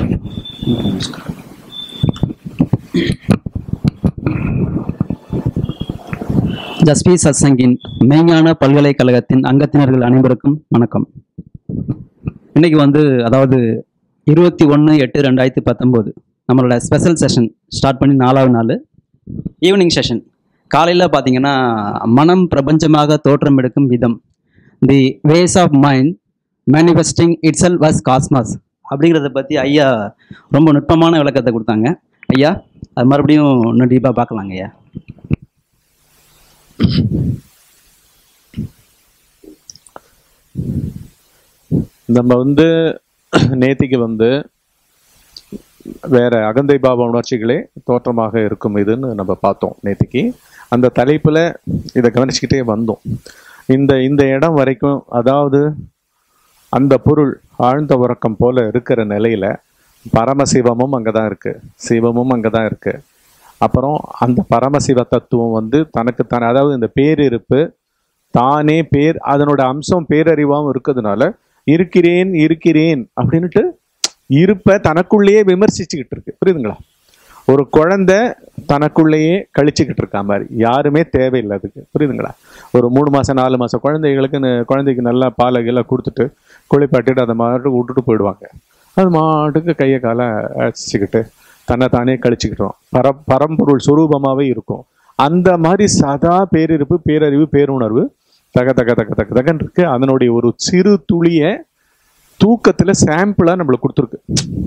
ஜஸ்பி சத்சங்கின் மெய்ஞான பல்கலைக்கழகத்தின் அங்கத்தினர்கள் அனைவருக்கும் வணக்கம் இன்னைக்கு வந்து அதாவது இருபத்தி ஒன்று எட்டு ரெண்டாயிரத்தி பத்தொம்போது நம்மளோட ஸ்பெஷல் செஷன் ஸ்டார்ட் பண்ணி நாலாவது நாள் ஈவினிங் செஷன் காலையில் பார்த்தீங்கன்னா மனம் பிரபஞ்சமாக தோற்றம் எடுக்கும் விதம் the ways of mind manifesting its self was cosmos அப்படிங்கிறத பற்றி ஐயா ரொம்ப நுட்பமான விளக்கத்தை கொடுத்தாங்க ஐயா அது மறுபடியும் இன்னும் டீப்பாக பார்க்கலாங்க ஐயா நம்ம வந்து நேத்திக்கு வந்து வேற அகந்தை பாவ உணர்ச்சிகளே தோற்றமாக இருக்கும் இதுன்னு நம்ம பார்த்தோம் நேத்திக்கு அந்த தலைப்புல இதை கவனிச்சுக்கிட்டே வந்தோம் இந்த இந்த இடம் வரைக்கும் அதாவது அந்த பொருள் ஆழ்ந்த உறக்கம் போல இருக்கிற நிலையில பரமசிவமும் அங்கதான் இருக்கு சிவமும் அங்கதான் இருக்கு அப்புறம் அந்த பரமசிவ தத்துவம் வந்து தனக்குத்தானே அதாவது இந்த பேரிருப்பு தானே பேர் அதனோட அம்சம் பேரறிவாகவும் இருக்கிறதுனால இருக்கிறேன் இருக்கிறேன் அப்படின்னுட்டு இருப்ப தனக்குள்ளேயே விமர்சிச்சுக்கிட்டு இருக்கு புரியுதுங்களா ஒரு குழந்தை தனக்குள்ளேயே கழிச்சுக்கிட்டு இருக்கா மாதிரி யாருமே தேவையில்லை அதுக்கு புரியுதுங்களா ஒரு மூணு மாசம் நாலு மாசம் குழந்தைகளுக்கு ந- குழந்தைக்கு நல்லா பாலை கீழே கொடுத்துட்டு குளிப்பாட்டிட்டு அதை மாட்டுக்கு விட்டுட்டு போயிடுவாங்க அது மாட்டுக்கு கையை காலை அடிச்சுக்கிட்டு தன்னை தானே கழிச்சுக்கிட்டோம் பர பரம்பொருள் சுரூபமாவே இருக்கும் அந்த மாதிரி சதா பேரிருப்பு பேரறிவு பேருணர்வு தக தக தக தக தகன்னு இருக்கு அதனுடைய ஒரு சிறு துளிய தூக்கத்துல சாம்பிளா நம்மளுக்கு கொடுத்துருக்கு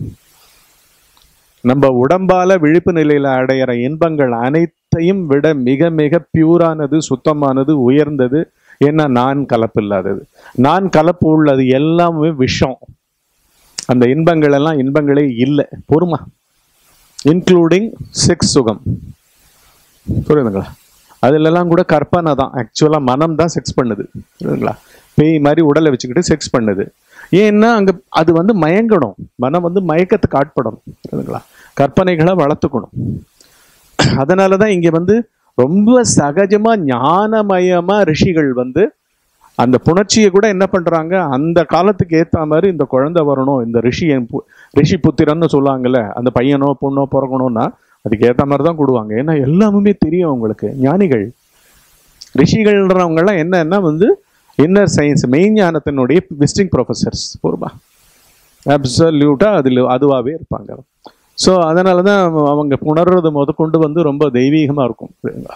நம்ம உடம்பால விழிப்பு நிலையில அடையிற இன்பங்கள் அனைத்தையும் விட மிக மிக பியூரானது சுத்தமானது உயர்ந்தது ஏன்னா நான் கலப்பு இல்லாதது நான் கலப்பு உள்ளது எல்லாமே விஷம் அந்த இன்பங்கள் எல்லாம் இன்பங்களே இல்லை பொறுமா இன்க்ளூடிங் செக்ஸ் சுகம் புரியுதுங்களா அதுலலாம் கூட கற்பனை தான் ஆக்சுவலாக மனம் தான் செக்ஸ் பண்ணுது புரியுதுங்களா பேய் மாதிரி உடலை வச்சுக்கிட்டு செக்ஸ் பண்ணுது ஏன்னா அங்கே அது வந்து மயங்கணும் மனம் வந்து மயக்கத்துக்கு ஆட்படணும் புரியுதுங்களா கற்பனைகளை வளர்த்துக்கணும் அதனால தான் இங்கே வந்து ரொம்ப சகஜமா ஞானமயமா ரிஷிகள் வந்து அந்த புணர்ச்சியை கூட என்ன பண்றாங்க அந்த காலத்துக்கு ஏத்த மாதிரி இந்த குழந்தை வரணும் இந்த ரிஷி என் பு- ரிஷி புத்திரன்னு சொல்லுவாங்கல்ல அந்த பையனோ பொண்ணோ பிறக்கணும்னா அதுக்கு ஏத்த மாதிரி தான் கொடுவாங்க ஏன்னா எல்லாமே தெரியும் அவங்களுக்கு ஞானிகள் ரிஷிகள்ன்றவங்க எல்லாம் என்னன்னா வந்து இன்னர் சயின்ஸ் மெய்ஞானத்தினுடைய விசிட்டிங் ப்ரொஃபசர்ஸ் பொறுமா அப்சல்யூட்டா அதில் அதுவாகவே இருப்பாங்க ஸோ அதனால தான் அவங்க உணர்றது முதற்கொண்டு வந்து ரொம்ப தெய்வீகமாக இருக்கும் சரிங்களா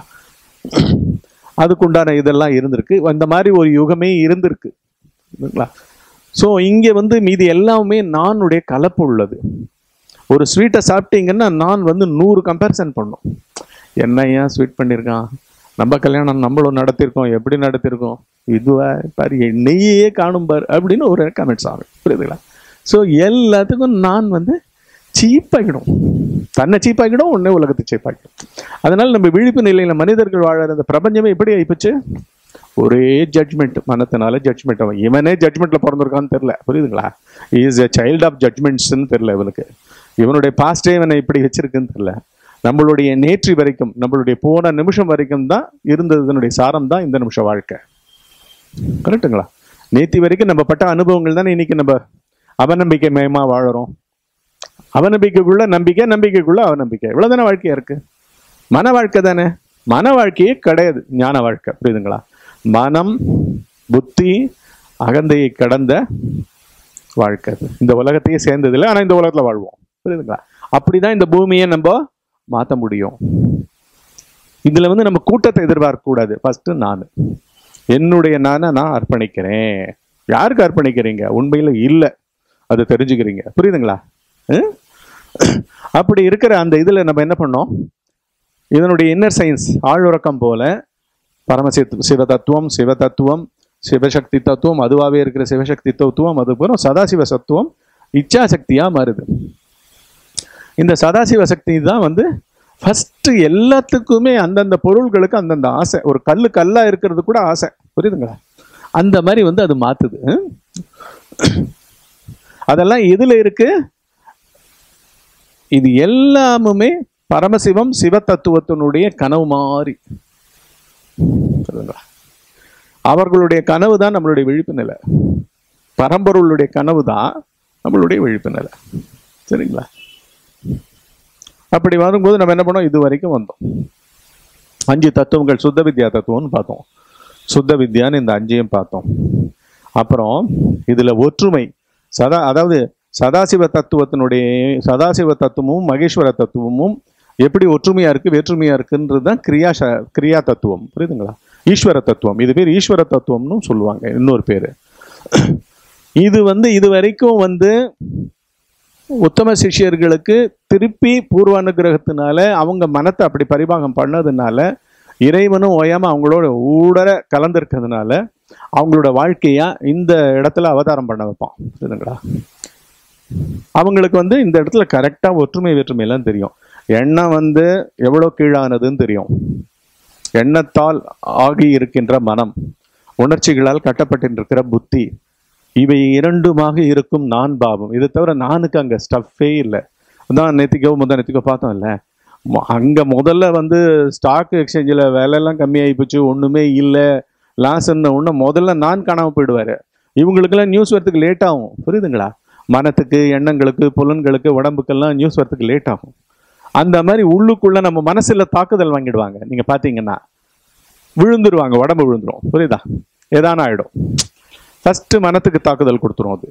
அதுக்குண்டான இதெல்லாம் இருந்திருக்கு அந்த மாதிரி ஒரு யுகமே இருந்திருக்கு சரிங்களா ஸோ இங்கே வந்து மீதி எல்லாமே நானுடைய கலப்பு உள்ளது ஒரு ஸ்வீட்டை சாப்பிட்டீங்கன்னா நான் வந்து நூறு கம்பேரிசன் பண்ணும் என்ன ஏன் ஸ்வீட் பண்ணியிருக்கான் நம்ம கல்யாணம் நம்மளும் நடத்தியிருக்கோம் எப்படி நடத்தியிருக்கோம் இதுவா பாரு நெய்யே காணும் பாரு அப்படின்னு ஒரு கமெண்ட்ஸ் ஆகும் புரியுதுங்களா ஸோ எல்லாத்துக்கும் நான் வந்து சீப்பாகிடும் தன்னை சீப்பாக்கிடும் உடனே உலகத்தை சீப்பாக்கிடும் அதனால நம்ம விழிப்பு நிலையில மனிதர்கள் வாழற அந்த பிரபஞ்சமே எப்படி ஆயிப்போச்சு ஒரே ஜட்மெண்ட் மனத்தினால ஜட்மெண்ட் அவன் இவனே ஜட்மெண்ட்ல பிறந்திருக்கான்னு தெரியல புரியுதுங்களா இஸ் எ சைல்ட் ஆஃப் ஜட்மெண்ட்ஸ்ன்னு தெரியல இவனுக்கு இவனுடைய பாஸ்டே இவனை இப்படி வச்சிருக்குன்னு தெரியல நம்மளுடைய நேற்று வரைக்கும் நம்மளுடைய போன நிமிஷம் வரைக்கும் தான் இருந்ததனுடைய சாரம் தான் இந்த நிமிஷம் வாழ்க்கை கரெக்ட்டுங்களா நேத்தி வரைக்கும் நம்ம பட்ட அனுபவங்கள் தானே இன்னைக்கு நம்ம அவநம்பிக்கை மயமா வாழறோம் அவநம்பிக்கைக்குள்ள நம்பிக்கை நம்பிக்கைக்குள்ள அவநம்பிக்கை இவ்வளவுதானே வாழ்க்கையா இருக்கு மன வாழ்க்கை தானே மன வாழ்க்கையே கிடையாது ஞான வாழ்க்கை புரியுதுங்களா மனம் புத்தி அகந்தையை கடந்த வாழ்க்கை அது. இந்த உலகத்தையே சேர்ந்தது இல்லை ஆனா இந்த உலகத்துல வாழ்வோம் புரியுதுங்களா அப்படிதான் இந்த பூமியை நம்ம மாத்த முடியும் இதுல வந்து நம்ம கூட்டத்தை எதிர்பார்க்க கூடாது ஃபர்ஸ்ட் நான் என்னுடைய நானை நான் அர்ப்பணிக்கிறேன் யாருக்கு அர்ப்பணிக்கிறீங்க உண்மையில இல்லை அது தெரிஞ்சுக்கிறீங்க புரியுதுங்களா ஹம்? அப்படி இருக்கிற அந்த இதுல நம்ம என்ன பண்ணோம் இதனுடைய இன்னர் சயின்ஸ் ஆழ்உறக்கம் போல பரமசி சிவ தத்துவம் சிவ தத்துவம் சிவசக்தி தத்துவம் அதுவாகவே இருக்கிற சிவசக்தி தத்துவம் அது போல சதாசிவ சத்துவம் இச்சாசக்தியா மாறுது இந்த சதாசிவ சக்தி தான் வந்து ஃபர்ஸ்ட் எல்லாத்துக்குமே அந்தந்த பொருள்களுக்கு அந்தந்த ஆசை ஒரு கல்லு கல்லா இருக்கிறது கூட ஆசை புரியுதுங்களா அந்த மாதிரி வந்து அது மாத்துது ஹம்? அதெல்லாம் எதுல இருக்கு இது எல்லாமுமே பரமசிவம் சிவ தத்துவத்தினுடைய கனவு மாதிரி புரியுதுங்களா அவர்களுடைய கனவு தான் நம்மளுடைய விழிப்பு நிலை பரம்பொருளுடைய கனவு தான் நம்மளுடைய விழிப்பு நிலை சரிங்களா அப்படி வரும்போது நம்ம என்ன பண்ணோம் இது வரைக்கும் வந்தோம் அஞ்சு தத்துவங்கள் சுத்த வித்யா தத்துவம்னு பார்த்தோம் சுத்த வித்யான்னு இந்த அஞ்சையும் பார்த்தோம் அப்புறம் இதுல ஒற்றுமை சதா அதாவது சதாசிவ தத்துவத்தினுடைய சதாசிவ தத்துவமும் மகேஸ்வர தத்துவமும் எப்படி ஒற்றுமையா இருக்கு வேற்றுமையா இருக்குன்றது தான் கிரியா ச- கிரியா தத்துவம் புரியுதுங்களா ஈஸ்வர தத்துவம் இது பேர் ஈஸ்வர தத்துவம்னு சொல்லுவாங்க இன்னொரு பேரு இது வந்து இது வரைக்கும் வந்து உத்தம சிஷ்யர்களுக்கு திருப்பி பூர்வ அனுகிரகத்தினால அவங்க மனத்தை அப்படி பரிபாகம் பண்ணதுனால இறைவனும் ஓயாம அவங்களோட ஊடற கலந்திருக்கிறதுனால அவங்களோட வாழ்க்கையா இந்த இடத்துல அவதாரம் பண்ண வைப்பான் புரியுதுங்களா அவங்களுக்கு வந்து இந்த இடத்துல கரெக்டா ஒற்றுமை வேற்றுமை எல்லாம் தெரியும் எண்ணம் வந்து எவ்வளவு கீழானதுன்னு தெரியும் எண்ணத்தால் ஆகி இருக்கின்ற மனம் உணர்ச்சிகளால் கட்டப்பட்டிருக்கிற புத்தி இவை இரண்டுமாக இருக்கும் நான் பாவம் இதை தவிர நானுக்கு அங்க ஸ்டஃப்பே இல்லை அதான் நேத்திக்கோ முந்தா நேத்திக்கோ பார்த்தோம் இல்ல மொ- அங்க முதல்ல வந்து ஸ்டாக் எக்ஸ்சேஞ்சில் விலையெல்லாம் கம்மியாகி போச்சு ஒண்ணுமே இல்லை லாஸ்ன்னு ஒன்று முதல்ல நான் காணாம போயிடுவாரு இவங்களுக்கெல்லாம் நியூஸ் வரதுக்கு லேட் ஆகும் புரியுதுங்களா மனத்துக்கு எண்ணங்களுக்கு புலன்களுக்கு உடம்புக்கெல்லாம் நியூஸ் வரதுக்கு லேட் ஆகும் அந்த மாதிரி உள்ளுக்குள்ள நம்ம மனசுல தாக்குதல் வாங்கிடுவாங்க நீங்க பாத்தீங்கன்னா விழுந்துருவாங்க உடம்பு விழுந்துரும் புரியுதா ஏதான ஆயிடும் ஃபர்ஸ்ட் மனத்துக்கு தாக்குதல் கொடுத்துரும் அது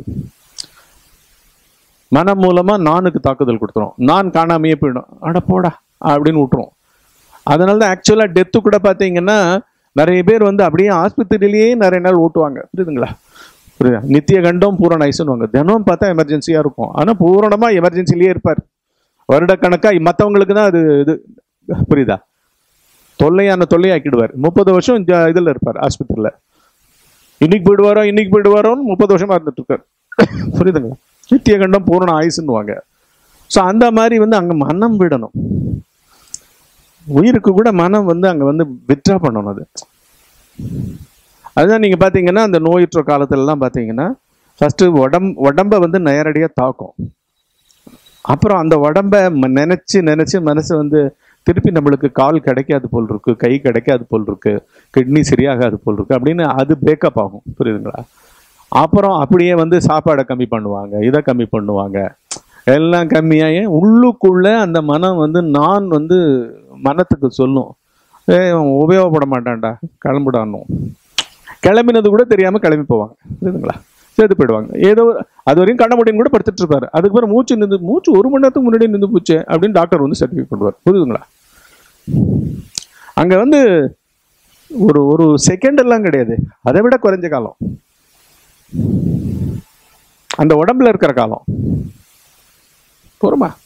மனம் மூலமா நானுக்கு தாக்குதல் கொடுத்துரும் நான் காணாமையே போயிடும் அட போடா அப்படின்னு விட்டுரும் அதனால தான் ஆக்சுவலா டெத்து கூட பாத்தீங்கன்னா நிறைய பேர் வந்து அப்படியே ஆஸ்பத்திரியிலேயே நிறைய நாள் ஓட்டுவாங்க புரியுதுங்களா புரியுதா நித்திய கண்டம் பூரண ஐசுன்னுவாங்க தினம் பார்த்தா எமர்ஜென்சியா இருக்கும் ஆனா பூரணமா எமர்ஜென்சிலேயே இருப்பார் வருடக்கணக்கா மற்றவங்களுக்கு தான் அது இது புரியுதா தொல்லையான தொல்லையாக்கிடுவார் முப்பது வருஷம் இந்த இதுல இருப்பார் ஆஸ்பத்திரியில இன்னைக்கு போயிடுவாரோ இன்னைக்கு போயிடுவாரோன்னு முப்பது வருஷமா இருந்துட்டு இருக்கார் புரியுதுங்களா நித்திய கண்டம் பூரண ஆயுசுன்னுவாங்க ஸோ அந்த மாதிரி வந்து அங்க மனம் விடணும் உயிருக்கு கூட மனம் வந்து அங்க வந்து வித்ரா பண்ணணும் அது அதுதான் நீங்க பாத்தீங்கன்னா அந்த நோயுற்ற காலத்துல எல்லாம் பாத்தீங்கன்னா ஃபர்ஸ்ட் உடம் உடம்ப வந்து நேரடியா தாக்கும் அப்புறம் அந்த உடம்ப ம- நினைச்சு நினைச்சு மனசு வந்து திருப்பி நம்மளுக்கு கால் கிடைக்காது போல் இருக்கு கை கிடைக்காது போல் இருக்கு கிட்னி சரியாகாது போல் இருக்கு அப்படின்னு அது பிரேக்கப் ஆகும் புரியுதுங்களா அப்புறம் அப்படியே வந்து சாப்பாடை கம்மி பண்ணுவாங்க இதை கம்மி பண்ணுவாங்க எல்லாம் கம்மியாகி உள்ளுக்குள்ள அந்த மனம் வந்து நான் வந்து மனத்துக்கு சொல்லும் ஏ உபயோகப்பட மாட்டான்டா கிளம்புடான்னும் கிளம்பினது கூட தெரியாம கிளம்பி போவாங்க புரியுதுங்களா சேர்த்து போயிடுவாங்க ஏதோ ஒரு- அது வரையும் கண்ண முடியும் கூட படுத்துட்டு இருப்பாரு அதுக்கு பிறகு மூச்சு நின்று மூச்சு ஒரு மணி நேரத்துக்கு முன்னாடி நின்று போச்சு அப்படின்னு டாக்டர் வந்து சர்டிஃபிகேட் பண்ணுவார் புரியுதுங்களா அங்க வந்து ஒரு ஒரு செகண்ட் எல்லாம் கிடையாது அதை விட குறைஞ்ச காலம் அந்த உடம்புல இருக்கிற காலம் பொறுமா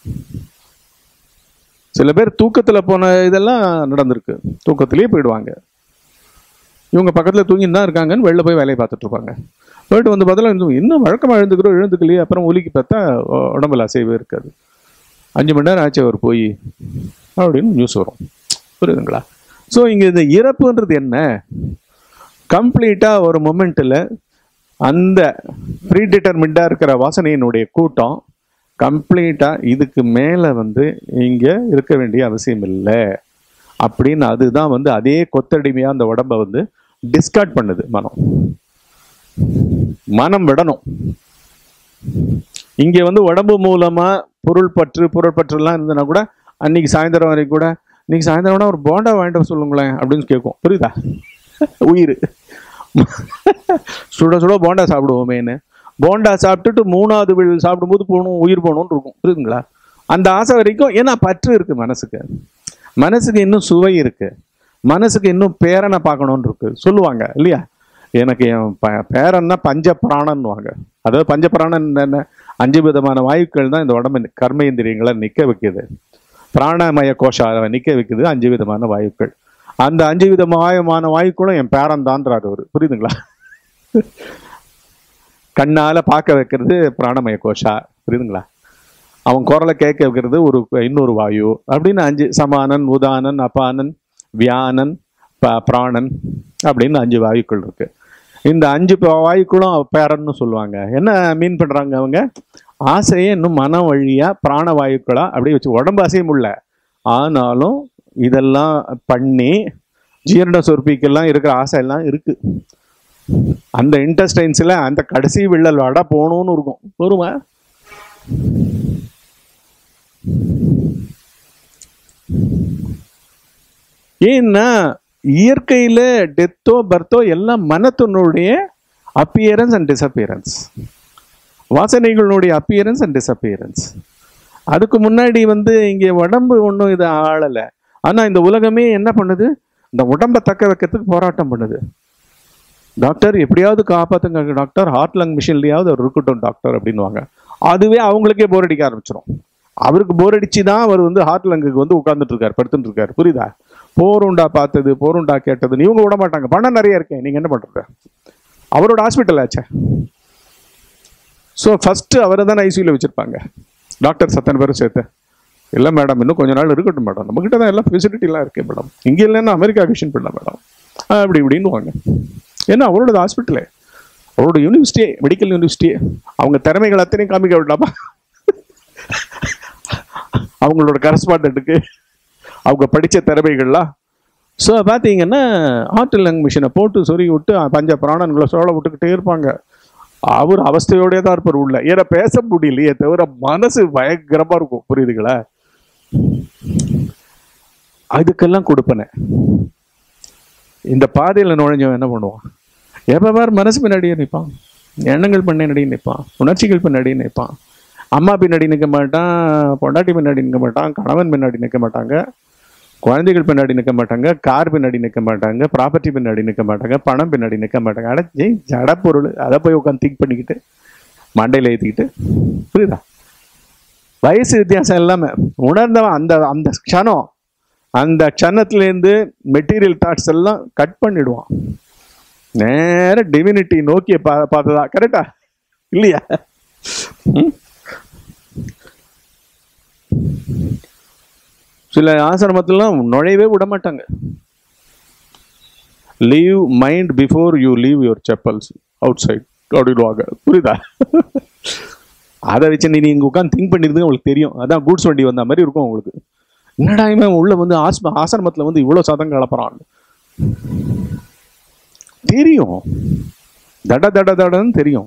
சில பேர் தூக்கத்துல போன இதெல்லாம் நடந்திருக்கு தூக்கத்திலேயே போயிடுவாங்க இவங்க பக்கத்துல தூங்கிட்டு தான் இருக்காங்கன்னு வெளில போய் வேலையை பார்த்துட்டு இருப்பாங்க போயிட்டு வந்து பதிலாக இன்னும் வழக்கமா எழுந்துக்கிறோம் எழுந்துக்கலையே அப்புறம் ஒலிக்கு பார்த்தா உ- உடம்புல அசைவே இருக்காது அஞ்சு மணி நேரம் ஆச்சு அவர் போய் அப்படின்னு நியூஸ் வரும் புரியுதுங்களா ஸோ இங்க இந்த இறப்புன்றது என்ன கம்ப்ளீட்டா ஒரு மொமெண்ட்ல அந்த ப்ரீடிட்டர்மிண்டா இருக்கிற வாசனையினுடைய கூட்டம் கம்ப்ளீட்டா இதுக்கு மேல வந்து இங்க இருக்க வேண்டிய அவசியம் இல்லை அப்படின்னு அதுதான் வந்து அதே கொத்தடிமையா அந்த உடம்ப வந்து டிஸ்கார்ட் பண்ணுது மனம் மனம் விடணும் இங்க வந்து உடம்பு மூலமா பொருள் பற்று பொருள் பற்றுலாம் இருந்ததுன்னா கூட அன்னைக்கு சாயந்தரம் வரைக்கும் கூட இன்னைக்கு சாயந்தரம் வேணா ஒரு போண்டா வாங்கிட்டு வர சொல்லுங்களேன் அப்படின்னு கேட்கும் புரியுதா உயிர் சுட சுட போண்டா சாப்பிடுவோமேன்னு போண்டா சாப்பிட்டுட்டு மூணாவது வில் சாப்பிடும்போது போகணும் உயிர் போகணும்னு இருக்கும் புரியுதுங்களா அந்த ஆசை வரைக்கும் ஏன்னா பற்று இருக்கு மனசுக்கு மனசுக்கு இன்னும் சுவை இருக்கு மனசுக்கு இன்னும் பேரனை பார்க்கணும்னு இருக்கு சொல்லுவாங்க இல்லையா எனக்கு என் ப- பேரன்னா பஞ்ச பிராணன்னுவாங்க அதாவது பஞ்ச பிராணன் என்ன அஞ்சு விதமான வாயுக்கள் தான் இந்த உடம்பு கர்மேந்திரியங்களை நிக்க வைக்குது பிராணமய கோஷாவை நிக்க வைக்குது அஞ்சு விதமான வாயுக்கள் அந்த அஞ்சு விதமான வாயுக்களும் என் பேரன் தான்றாரு அவரு புரியுதுங்களா கண்ணால பார்க்க வைக்கிறது பிராணமய கோஷா புரியுதுங்களா அவன் குரலை கேட்க வைக்கிறது ஒரு இன்னொரு வாயு அப்படின்னு அஞ்சு சமானன் உதானன் அபானன் வியானன் ப- பிராணன் அப்படின்னு அஞ்சு வாயுக்கள் இருக்கு இந்த அஞ்சு ப- வாயுக்களும் பேரன்னு சொல்லுவாங்க என்ன மீன் பண்றாங்க அவங்க ஆசையை இன்னும் மனம் வழியா பிராண வாயுக்களா அப்படியே வச்சு உடம்பு அசைய முடியல ஆனாலும் இதெல்லாம் பண்ணி ஜீரண சொற்பிக்கெல்லாம் இருக்கிற ஆசை எல்லாம் இருக்கு அந்த இன்டெஸ்டைன்ஸ்ல அந்த கடைசி விள்ளல் வடை போகணும்னு இருக்கும் வருமா ஏன்னா இயற்கையில டெத்தோ பர்த்தோ எல்லாம் மனத்தினுடைய அப்பியரன்ஸ் அண்ட் டிசப்பியரன்ஸ் வாசனைகளுடைய அப்பியரன்ஸ் அண்ட் டிசப்பியரன்ஸ் அதுக்கு முன்னாடி வந்து இங்கே உடம்பு ஒன்றும் இது ஆளலை ஆனால் இந்த உலகமே என்ன பண்ணுது இந்த உடம்பை தக்க வைக்கிறதுக்கு போராட்டம் பண்ணுது டாக்டர் எப்படியாவது காப்பாத்துங்க டாக்டர் ஹார்ட் லங் மிஷின்லயாவது அவர் இருக்கட்டும் டாக்டர் அப்படின்னுவாங்க அதுவே அவங்களுக்கே போர் அடிக்க ஆரம்பிச்சிடும் அவருக்கு போர் அடிச்சு தான் அவர் வந்து ஹார்ட் லங்குக்கு வந்து உட்கார்ந்துட்டு இருக்காரு படுத்துட்டு இருக்காரு புரியுதா போருண்டா பார்த்தது போருண்டா கேட்டது இவங்க விட மாட்டாங்க பணம் நிறைய இருக்கேன் நீங்க என்ன பண்றது அவரோட ஹாஸ்பிட்டல் ஆச்சே ஸோ ஃபர்ஸ்ட் அவரை தான் ஐசியூல வச்சிருப்பாங்க டாக்டர் அத்தனை பேரும் சேர்த்து இல்லை மேடம் இன்னும் கொஞ்ச நாள் இருக்கட்டும் மேடம் நம்மகிட்ட தான் எல்லாம் ஃபெசிலிட்டிலாம் இருக்கு மேடம் இங்கே இல்லைன்னா அமெரிக்கா விஷன் பண்ணலாம் மேடம் அப்படி இப்படின்னு வாங்க ஏன்னா அவரோட ஹாஸ்பிட்டலு அவரோட யூனிவர்சிட்டியே மெடிக்கல் யூனிவர்சிட்டியே அவங்க திறமைகள் அத்தனையும் காமிக்க விடலாமா அவங்களோட கரஸ்பாண்டன்ட்டுக்கு அவங்க படித்த திறமைகள்லாம் ஸோ பார்த்தீங்கன்னா ஹார்ட் லங் மிஷினை போட்டு சொறி விட்டு பஞ்ச பிராணன்களை சோழ விட்டுக்கிட்டே இருப்பாங்க அவர் அவஸ்தையோடய தான் இருப்பார் உள்ள ஏன்னா பேச முடியலையே தவிர மனசு பயங்கரமா இருக்கும் புரியுதுங்களா அதுக்கெல்லாம் கொடுப்பனே இந்த பாதையில் நுழைஞ்சவன் என்ன பண்ணுவான் எப்போ பார் மனசு பின்னாடியே நிற்பான் எண்ணங்கள் பின்னாடி நிற்பான் உணர்ச்சிகள் பின்னாடி நிற்பான் அம்மா பின்னாடி நிற்க மாட்டான் பொண்டாட்டி பின்னாடி நிற்க மாட்டான் கணவன் பின்னாடி நிற்க மாட்டாங்க குழந்தைகள் பின்னாடி நிற்க மாட்டாங்க கார் பின்னாடி நிற்க மாட்டாங்க ப்ராப்பர்ட்டி பின்னாடி நிற்க மாட்டாங்க பணம் பின்னாடி நிற்க மாட்டாங்க அட ஜெய் ஜட பொருள் அதை போய் உட்காந்து திங்க் பண்ணிக்கிட்டு மண்டையில் ஏற்றிக்கிட்டு புரியுதா வயசு வித்தியாசம் இல்லாமல் உணர்ந்தவன் அந்த அந்த க்ஷணம் அந்த க்ஷணத்துலேருந்து மெட்டீரியல் தாட்ஸ் எல்லாம் கட் பண்ணிடுவான் நேர டிவினிட்டி நோக்கிய பா பார்த்ததா கரெக்டா இல்லையா ம்? சில ஆசிரமத்திலாம் நுழையவே விட மாட்டாங்க leave mind before you leave your chappals outside அப்படிடுவாங்க புரியுதா அதை வச்சு நீ நீங்க உட்காந்து திங்க் பண்ணிருந்தது உங்களுக்கு தெரியும் அதான் கூட்ஸ் வண்டி வந்த மாதிரி இருக்கும் உங்களுக்கு என்னடா இவன் உள்ள வந்து ஆஸ்ம ஆசிரமத்தில் வந்து இவ்வளோ சதம் கலப்புறான் தெரியும் தட தட தடன்னு தெரியும்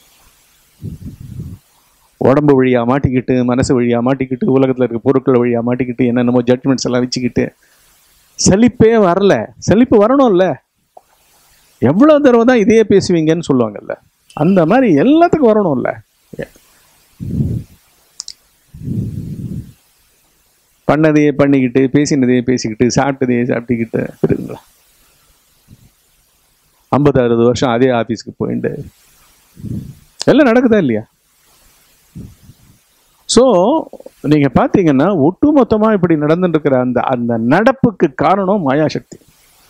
உடம்பு வழியா மாட்டிக்கிட்டு மனசு வழியா மாட்டிக்கிட்டு உலகத்துல இருக்க பொருட்கள் வழியா மாட்டிக்கிட்டு என்னென்னமோ ஜட்மெண்ட்ஸ் எல்லாம் வச்சுக்கிட்டு செழிப்பே வரல செழிப்பு வரணும்ல எவ்வளவு தடவை தான் இதையே பேசுவீங்கன்னு சொல்லுவாங்கல்ல அந்த மாதிரி எல்லாத்துக்கும் வரணும்ல பண்ணதையே பண்ணிக்கிட்டு பேசினதையே பேசிக்கிட்டு சாப்பிட்டதையே சாப்பிட்டுக்கிட்டு புரியுதுங்களா ஐம்பது அறுபது வருஷம் அதே ஆஃபீஸ்க்கு போயிட்டு எல்லாம் நடக்குதா இல்லையா ஸோ நீங்கள் பார்த்தீங்கன்னா ஒட்டுமொத்தமாக இப்படி நடந்துட்டு இருக்கிற அந்த அந்த நடப்புக்கு காரணம் மாயாசக்தி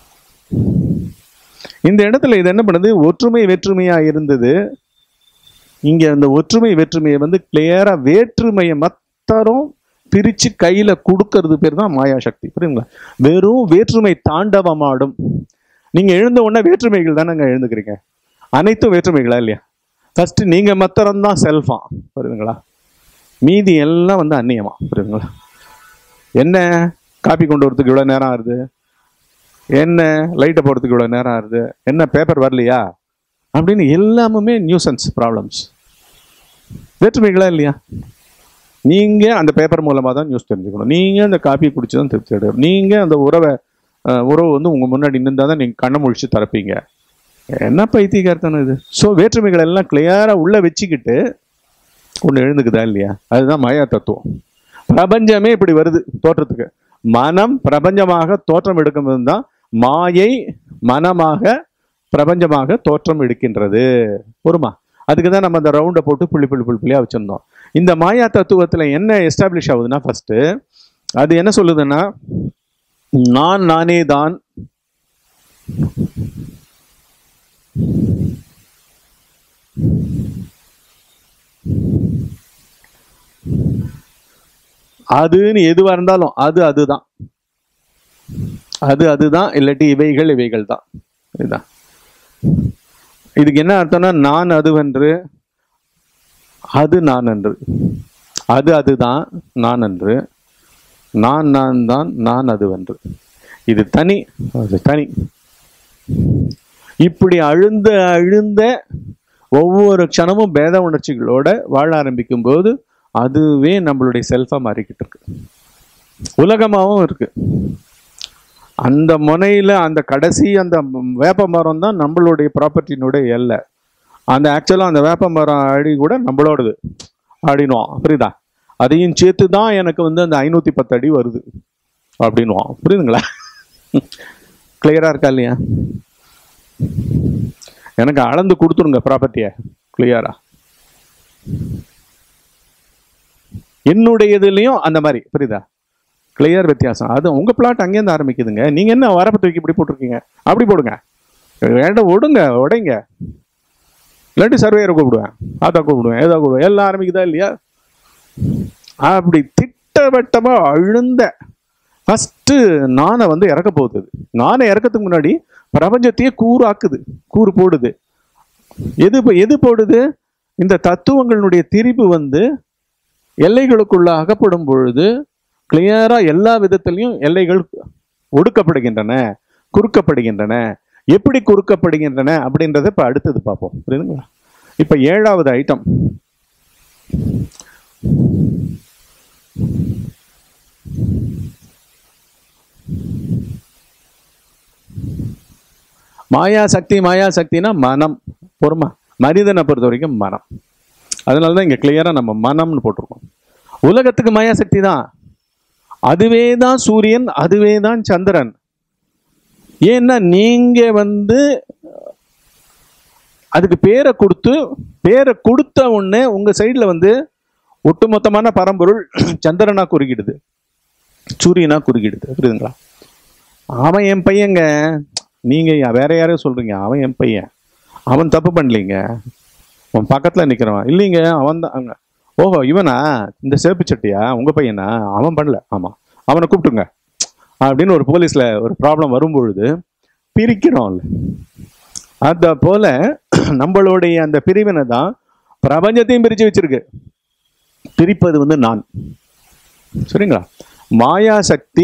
இந்த இடத்துல இது என்ன பண்ணுது ஒற்றுமை வேற்றுமையாக இருந்தது இங்கே அந்த ஒற்றுமை வேற்றுமையை வந்து கிளியராக வேற்றுமையை மத்தரும் பிரித்து கையில் கொடுக்கறது பேர் தான் மாயாசக்தி புரியுங்களா வெறும் வேற்றுமை தாண்டவமாடும் நீங்கள் எழுந்த உடனே வேற்றுமைகள் தானேங்க எழுந்துக்கிறீங்க அனைத்தும் வேற்றுமைகளா இல்லையா ஃபர்ஸ்ட் நீங்கள் மத்தரம் தான் செல்ஃபா புரியுதுங்களா மீதி எல்லாம் வந்து அந்நியமா புரியுதுங்களா என்ன காப்பி கொண்டு வரதுக்கு இவ்வளோ நேரம் ஆகுது என்ன லைட்டை போடுறதுக்கு இவ்வளோ நேரம் ஆகுது என்ன பேப்பர் வரலையா அப்படின்னு எல்லாமுமே நியூசன்ஸ் ப்ராப்ளம்ஸ் வேற்றுமைகளா இல்லையா நீங்கள் அந்த பேப்பர் மூலமாக தான் நியூஸ் தெரிஞ்சுக்கணும் நீங்கள் அந்த காப்பி குடிச்சு தான் திருப்தி அடையணும் நீங்கள் அந்த உறவை அஹ், உறவு வந்து உங்கள் முன்னாடி நின்று தான் நீங்கள் கண்ணை முழிச்சு தரப்பீங்க என்ன பைத்தியக்காரத்தனம் இது ஸோ வேற்றுமைகள் எல்லாம் கிளியராக உள்ளே வச்சுக்கிட்டு ஒன்று எழுந்துக்குதா இல்லையா அதுதான் மாயா தத்துவம் பிரபஞ்சமே இப்படி வருது தோற்றத்துக்கு மனம் பிரபஞ்சமாக தோற்றம் எடுக்கும் தான் மாயை மனமாக பிரபஞ்சமாக தோற்றம் எடுக்கின்றது பொறுமா அதுக்கு தான் நம்ம அந்த ரவுண்டை போட்டு புள்ளி புள்ளி புள்ளி புள்ளியாக வச்சுருந்தோம் இந்த மாயா தத்துவத்தில் என்ன எஸ்டாப்ளிஷ் ஆகுதுன்னா ஃபஸ்ட்டு அது என்ன சொல்லுதுன்னா நான் நானே தான் அதுன்னு எதுவா இருந்தாலும் அது அதுதான் அது அதுதான் இல்லாட்டி இவைகள் இவைகள் தான் இதுதான் இதுக்கு என்ன அர்த்தம்னா நான் அதுவென்று அது நான் என்று அது அதுதான் நான் என்று நான் நான் தான் நான் அதுவென்று இது தனி அது தனி இப்படி அழுந்த அழுந்த ஒவ்வொரு க்ஷணமும் பேத உணர்ச்சிகளோட வாழ ஆரம்பிக்கும் போது அதுவே நம்மளுடைய செல்ஃபா மாறிக்கிட்டு இருக்கு உலகமாகவும் இருக்கு அந்த முனையில அந்த கடைசி அந்த வேப்ப மரம் தான் நம்மளுடைய ப்ராப்பர்ட்டினுடைய எல்லை அந்த ஆக்சுவலாக அந்த வேப்ப மரம் அடி கூட நம்மளோடது அப்படின்னுவான் புரியுதா அதையும் சேர்த்து தான் எனக்கு வந்து அந்த ஐநூற்றி பத்து அடி வருது அப்படின்னுவான் புரியுதுங்களா கிளியரா இருக்கா இல்லையா எனக்கு அளந்து கொடுத்துருங்க ப்ராப்பர்ட்டியை கிளியரா என்னுடையதுலயும் அந்த மாதிரி புரியுதா கிளியர் வித்தியாசம் அது உங்க பிளாட் அங்கேருந்து ஆரம்பிக்குதுங்க நீங்க என்ன வரப்பை தூக்கி இப்படி போட்டிருக்கீங்க அப்படி போடுங்க வேண்டாம் விடுங்க உடைங்க இல்லாட்டி சர்வேயரை கூப்பிடுவேன் ஆத்தா கூப்பிடுவேன் ஏதா கூப்பிடுவேன் எல்லாம் ஆரம்பிக்குதா இல்லையா அப்படி திட்டவட்டமா அழுந்த ஃபஸ்ட்டு நானை வந்து இறக்க போகுது நானை இறக்கறதுக்கு முன்னாடி பிரபஞ்சத்தையே கூறு ஆக்குது கூறு போடுது எது இப்போ எது போடுது இந்த தத்துவங்களுடைய திரிபு வந்து எல்லைகளுக்குள்ள அகப்படும் பொழுது கிளியரா எல்லா விதத்திலையும் எல்லைகள் ஒடுக்கப்படுகின்றன குறுக்கப்படுகின்றன எப்படி குறுக்கப்படுகின்றன அப்படின்றத இப்ப அடுத்தது பார்ப்போம் புரியுதுங்களா இப்ப ஏழாவது ஐட்டம் மாயா சக்தி மாயா சக்தினா மனம் பொறுமா மனிதனை பொறுத்த வரைக்கும் மனம் அதனால தான் இங்கே கிளியராக நம்ம மனம்னு போட்டிருக்கோம் உலகத்துக்கு மாயா சக்தி தான் அதுவே தான் சூரியன் அதுவே தான் சந்திரன் ஏன்னா நீங்க வந்து அதுக்கு பேரை கொடுத்து பேரை கொடுத்த உடனே உங்க சைடில் வந்து ஒட்டுமொத்தமான பரம்பொருள் சந்திரனா குறுக்கிடுது சூரியனா குறுக்கிடுது புரியுதுங்களா அவன் என் பையங்க நீங்க யா- வேற யாரையும் சொல்றீங்க அவன் என் பையன் அவன் தப்பு பண்ணலீங்க அவன் பக்கத்துல நிக்கிறவன் இல்லைங்க அவன் தான் ஓஹோ இவனா இந்த சேப்பு சட்டியா உங்க பையனா அவன் பண்ணல ஆமா அவனை கூப்பிட்டுங்க அப்படின்னு ஒரு போலீஸ்ல ஒரு ப்ராப்ளம் வரும்பொழுது பிரிக்கிறோம்ல அத போல நம்மளுடைய அந்த பிரிவினை தான் பிரபஞ்சத்தையும் பிரிச்சு வச்சிருக்கு பிரிப்பது வந்து நான் சரிங்களா மாயா சக்தி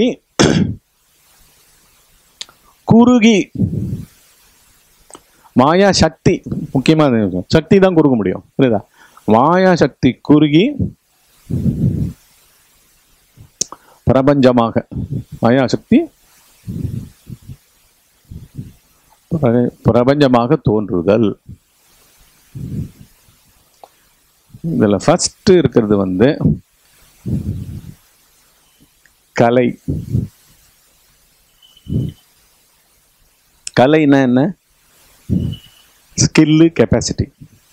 குறுகி மாயா சக்தி முக்கியமா அது இருக்கும். சக்தி தான் குறுக்க முடியும் புரியுதா மாயா சக்தி குறுகி பிரபஞ்சமாக மாயா சக்தி பிர- பிரபஞ்சமாக தோன்றுதல் இதுல ஃபர்ஸ்ட் இருக்கிறது வந்து கலை கலைன்னா என்ன ஸ்கில்லு கெப்பாசிட்டி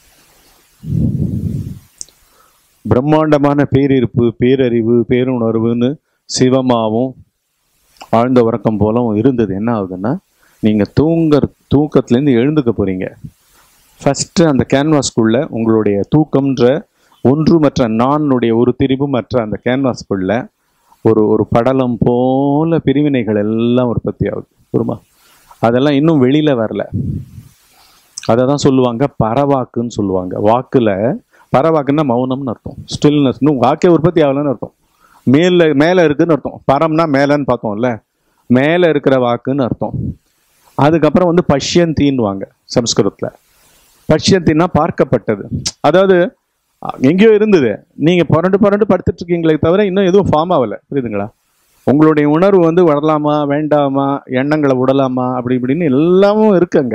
பிரம்மாண்டமான பேரிருப்பு பேரறிவு பேருணர்வுன்னு சிவமாவும் ஆழ்ந்த உறக்கம் போலவும் இருந்தது என்ன ஆகுதுன்னா நீங்கள் தூங்குற தூக்கத்துலேருந்து எழுந்துக்க போகிறீங்க ஃபஸ்ட்டு அந்த கேன்வாஸ்குள்ள உங்களுடைய தூக்கம்ன்ற ஒன்று மற்ற நானுடைய ஒரு திரிபு மற்ற அந்த கேன்வாஸ்குள்ள ஒரு ஒரு படலம் போல பிரிவினைகள் எல்லாம் உற்பத்தி ஆகுது புரியுமா அதெல்லாம் இன்னும் வெளியில வரல அதை தான் சொல்லுவாங்க பரவாக்குன்னு சொல்லுவாங்க வாக்குல பரவாக்குன்னா மௌனம்னு அர்த்தம் ஸ்டில்னஸ் இன்னும் வாக்கே உற்பத்தி ஆகலைன்னு அர்த்தம் மேல மேல இருக்குன்னு அர்த்தம் பரம்னா மேலன்னு பார்த்தோம்ல மேல இருக்கிற வாக்குன்னு அர்த்தம் அதுக்கப்புறம் வந்து பஷ்யந்தின்னுவாங்க சம்ஸ்கிருதத்துல பஷ்யந்தின்னா பார்க்கப்பட்டது அதாவது அஹ், எங்கேயோ இருந்தது நீங்க புரண்டு புரண்டு படுத்துட்டு இருக்கீங்களே தவிர இன்னும் எதுவும் ஃபார்ம் ஆகல புரியுதுங்களா உங்களுடைய உணர்வு வந்து விடலாமா வேண்டாமா எண்ணங்களை விடலாமா அப்படி இப்படின்னு எல்லாமும் இருக்கு அங்க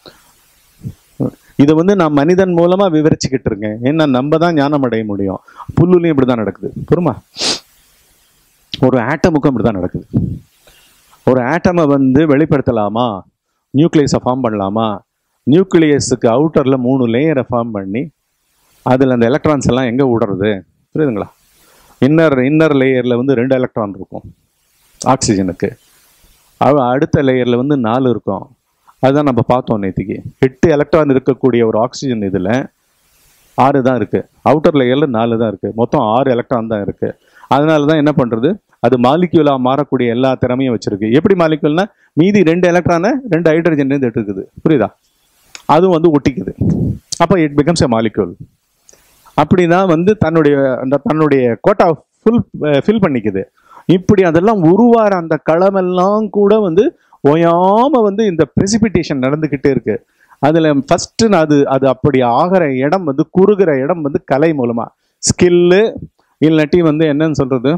இதை வந்து நான் மனிதன் மூலமா விவரிச்சுக்கிட்டு இருக்கேன் ஏன்னா நம்ம தான் ஞானம் அடைய முடியும் புல்லுலையும் இப்படிதான் நடக்குது புரியுமா ஒரு ஆட்டமுக்கும் இப்படிதான் நடக்குது ஒரு ஆட்டமை வந்து வெளிப்படுத்தலாமா நியூக்ளியஸை ஃபார்ம் பண்ணலாமா நியூக்ளியஸுக்கு அவுட்டர்ல மூணு லேயரை ஃபார்ம் பண்ணி அதில் அந்த எலக்ட்ரான்ஸ் எல்லாம் எங்கே விடுறது புரியுதுங்களா இன்னர் இன்னர் லேயரில் வந்து ரெண்டு எலக்ட்ரான் இருக்கும் ஆக்சிஜனுக்கு அவ- அடுத்த லேயரில் வந்து நாலு இருக்கும் அதுதான் நம்ம பார்த்தோம் நேத்திக்கு எட்டு எலக்ட்ரான் இருக்கக்கூடிய ஒரு ஆக்சிஜன் இதில் ஆறு தான் இருக்குது அவுட்டர் லேயரில் நாலு தான் இருக்குது மொத்தம் ஆறு எலக்ட்ரான் தான் இருக்குது அதனால தான் என்ன பண்ணுறது அது மாலிக்யூலாக மாறக்கூடிய எல்லா திறமையும் வச்சிருக்கு எப்படி மாலிக்யூல்னா மீதி ரெண்டு எலக்ட்ரானை ரெண்டு ஹைட்ரஜன்லேருந்து எடுத்துக்குது புரியுதா அதுவும் வந்து ஒட்டிக்குது அப்போ இட் பிகம்ஸ் எ மாலிக்யூல் அப்படின்னா வந்து தன்னுடைய அந்த தன்னுடைய கோட்டா ஃபுல் ஃபில் பண்ணிக்குது இப்படி அதெல்லாம் உருவார அந்த களமெல்லாம் கூட வந்து ஓயாம வந்து இந்த precipitation நடந்துக்கிட்டே இருக்கு அதுல ஃபர்ஸ்ட் அது அது அப்படி ஆகிற இடம் வந்து குறுகிற இடம் வந்து கலை மூலமா ஸ்கில்லு இல்லாட்டி வந்து என்னன்னு சொல்றது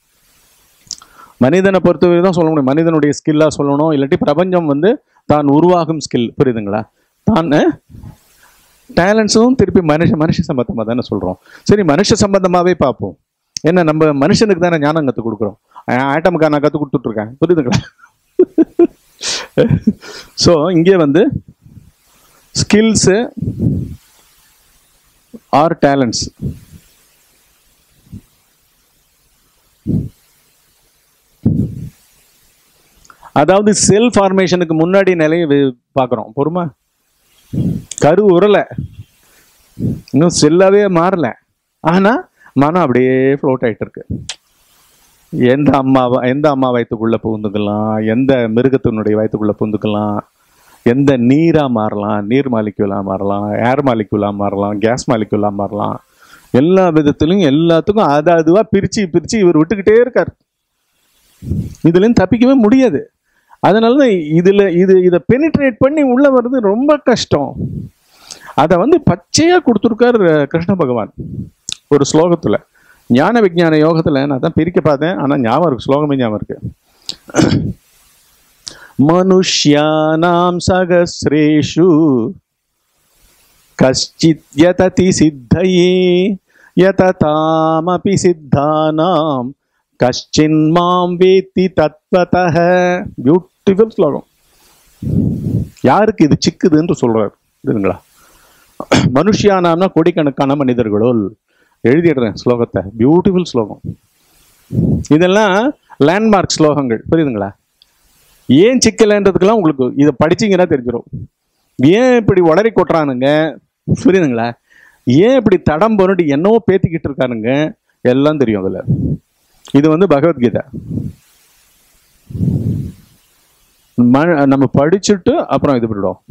மனிதனை பொறுத்தவரை தான் சொல்ல முடியும் மனிதனுடைய ஸ்கில்லாக சொல்லணும் இல்லாட்டி பிரபஞ்சம் வந்து தான் உருவாகும் ஸ்கில் புரியுதுங்களா தான் டேலண்ட்ஸும் திருப்பி மனுஷ மனுஷ சம்பந்தமாக தானே சொல்கிறோம் சரி மனுஷ சம்பந்தமாகவே பார்ப்போம் என்ன நம்ம மனுஷனுக்கு தானே ஞானம் கற்றுக் கொடுக்குறோம் ஆட்டமுக்கா நான் கற்றுக் கொடுத்துட்ருக்கேன் புரியுதுங்களா ஸோ இங்கே வந்து ஸ்கில்ஸு ஆர் டேலண்ட்ஸ் அதாவது செல் ஃபார்மேஷனுக்கு முன்னாடி நிலையை வே- பார்க்குறோம் பொறுமா கரு உரலை இன்னும் செல்லாவே மாறல ஆனா மனம் அப்படியே ஃப்ளோட் ஆயிட்டு இருக்கு எந்த அம்மா எந்த அம்மா வயிற்றுக்குள்ள புகுந்துக்கலாம் எந்த மிருகத்தினுடைய வயிற்றுக்குள்ள புகுந்துக்கலாம் எந்த நீரா மாறலாம் நீர் மாலிக்யூலா மாறலாம் ஏர் மாலிக்யூலா மாறலாம் கேஸ் மாலிக்யூலா மாறலாம் எல்லா விதத்திலும் எல்லாத்துக்கும் அது அதுவா பிரிச்சு பிரிச்சு இவர் விட்டுக்கிட்டே இருக்கார் இதுலேருந்து தப்பிக்கவே முடியாது அதனால தான் இதுல இது இதை பெனிட்ரேட் பண்ணி உள்ள வர்றது ரொம்ப கஷ்டம் அதை வந்து பச்சையா கொடுத்துருக்கார் கிருஷ்ண பகவான் ஒரு ஸ்லோகத்துல ஞான விஞ்ஞான யோகத்துல நான் தான் பிரிக்க பார்த்தேன் ஆனா ஞாபகம் இருக்கு ஸ்லோகமே ஞாபகம் இருக்கு மனுஷ்யானாம் சகசிரேஷு கஷ்டித் யததி சித்தையே யததாமபி சித்தானாம் கஷ்டின் மாம் வேத்தி தத்வதः பியூட்டிஃபுல் ஸ்லோகம் யாருக்கு இது சிக்குதுன்னு சொல்றாரு இதுங்களா மனுஷியானாம்னா கோடிக்கணக்கான மனிதர்களுள் எழுதிடுறேன் ஸ்லோகத்தை பியூட்டிஃபுல் ஸ்லோகம் இதெல்லாம் லேண்ட்மார்க் ஸ்லோகங்கள் புரியுதுங்களா ஏன் சிக்கலைன்றதுக்கெல்லாம் உங்களுக்கு இதை படிச்சீங்கன்னா தெரிஞ்சிடும் ஏன் இப்படி உளறி கொட்டுறானுங்க புரியுதுங்களா ஏன் இப்படி தடம் புரண்டு என்னவோ பேத்திக்கிட்டு இருக்கானுங்க எல்லாம் தெரியும் அதுல இது வந்து பகவத்கீதை ம- நம்ம படிச்சுட்டு அப்புறம் இது பண்ணிடுவோம்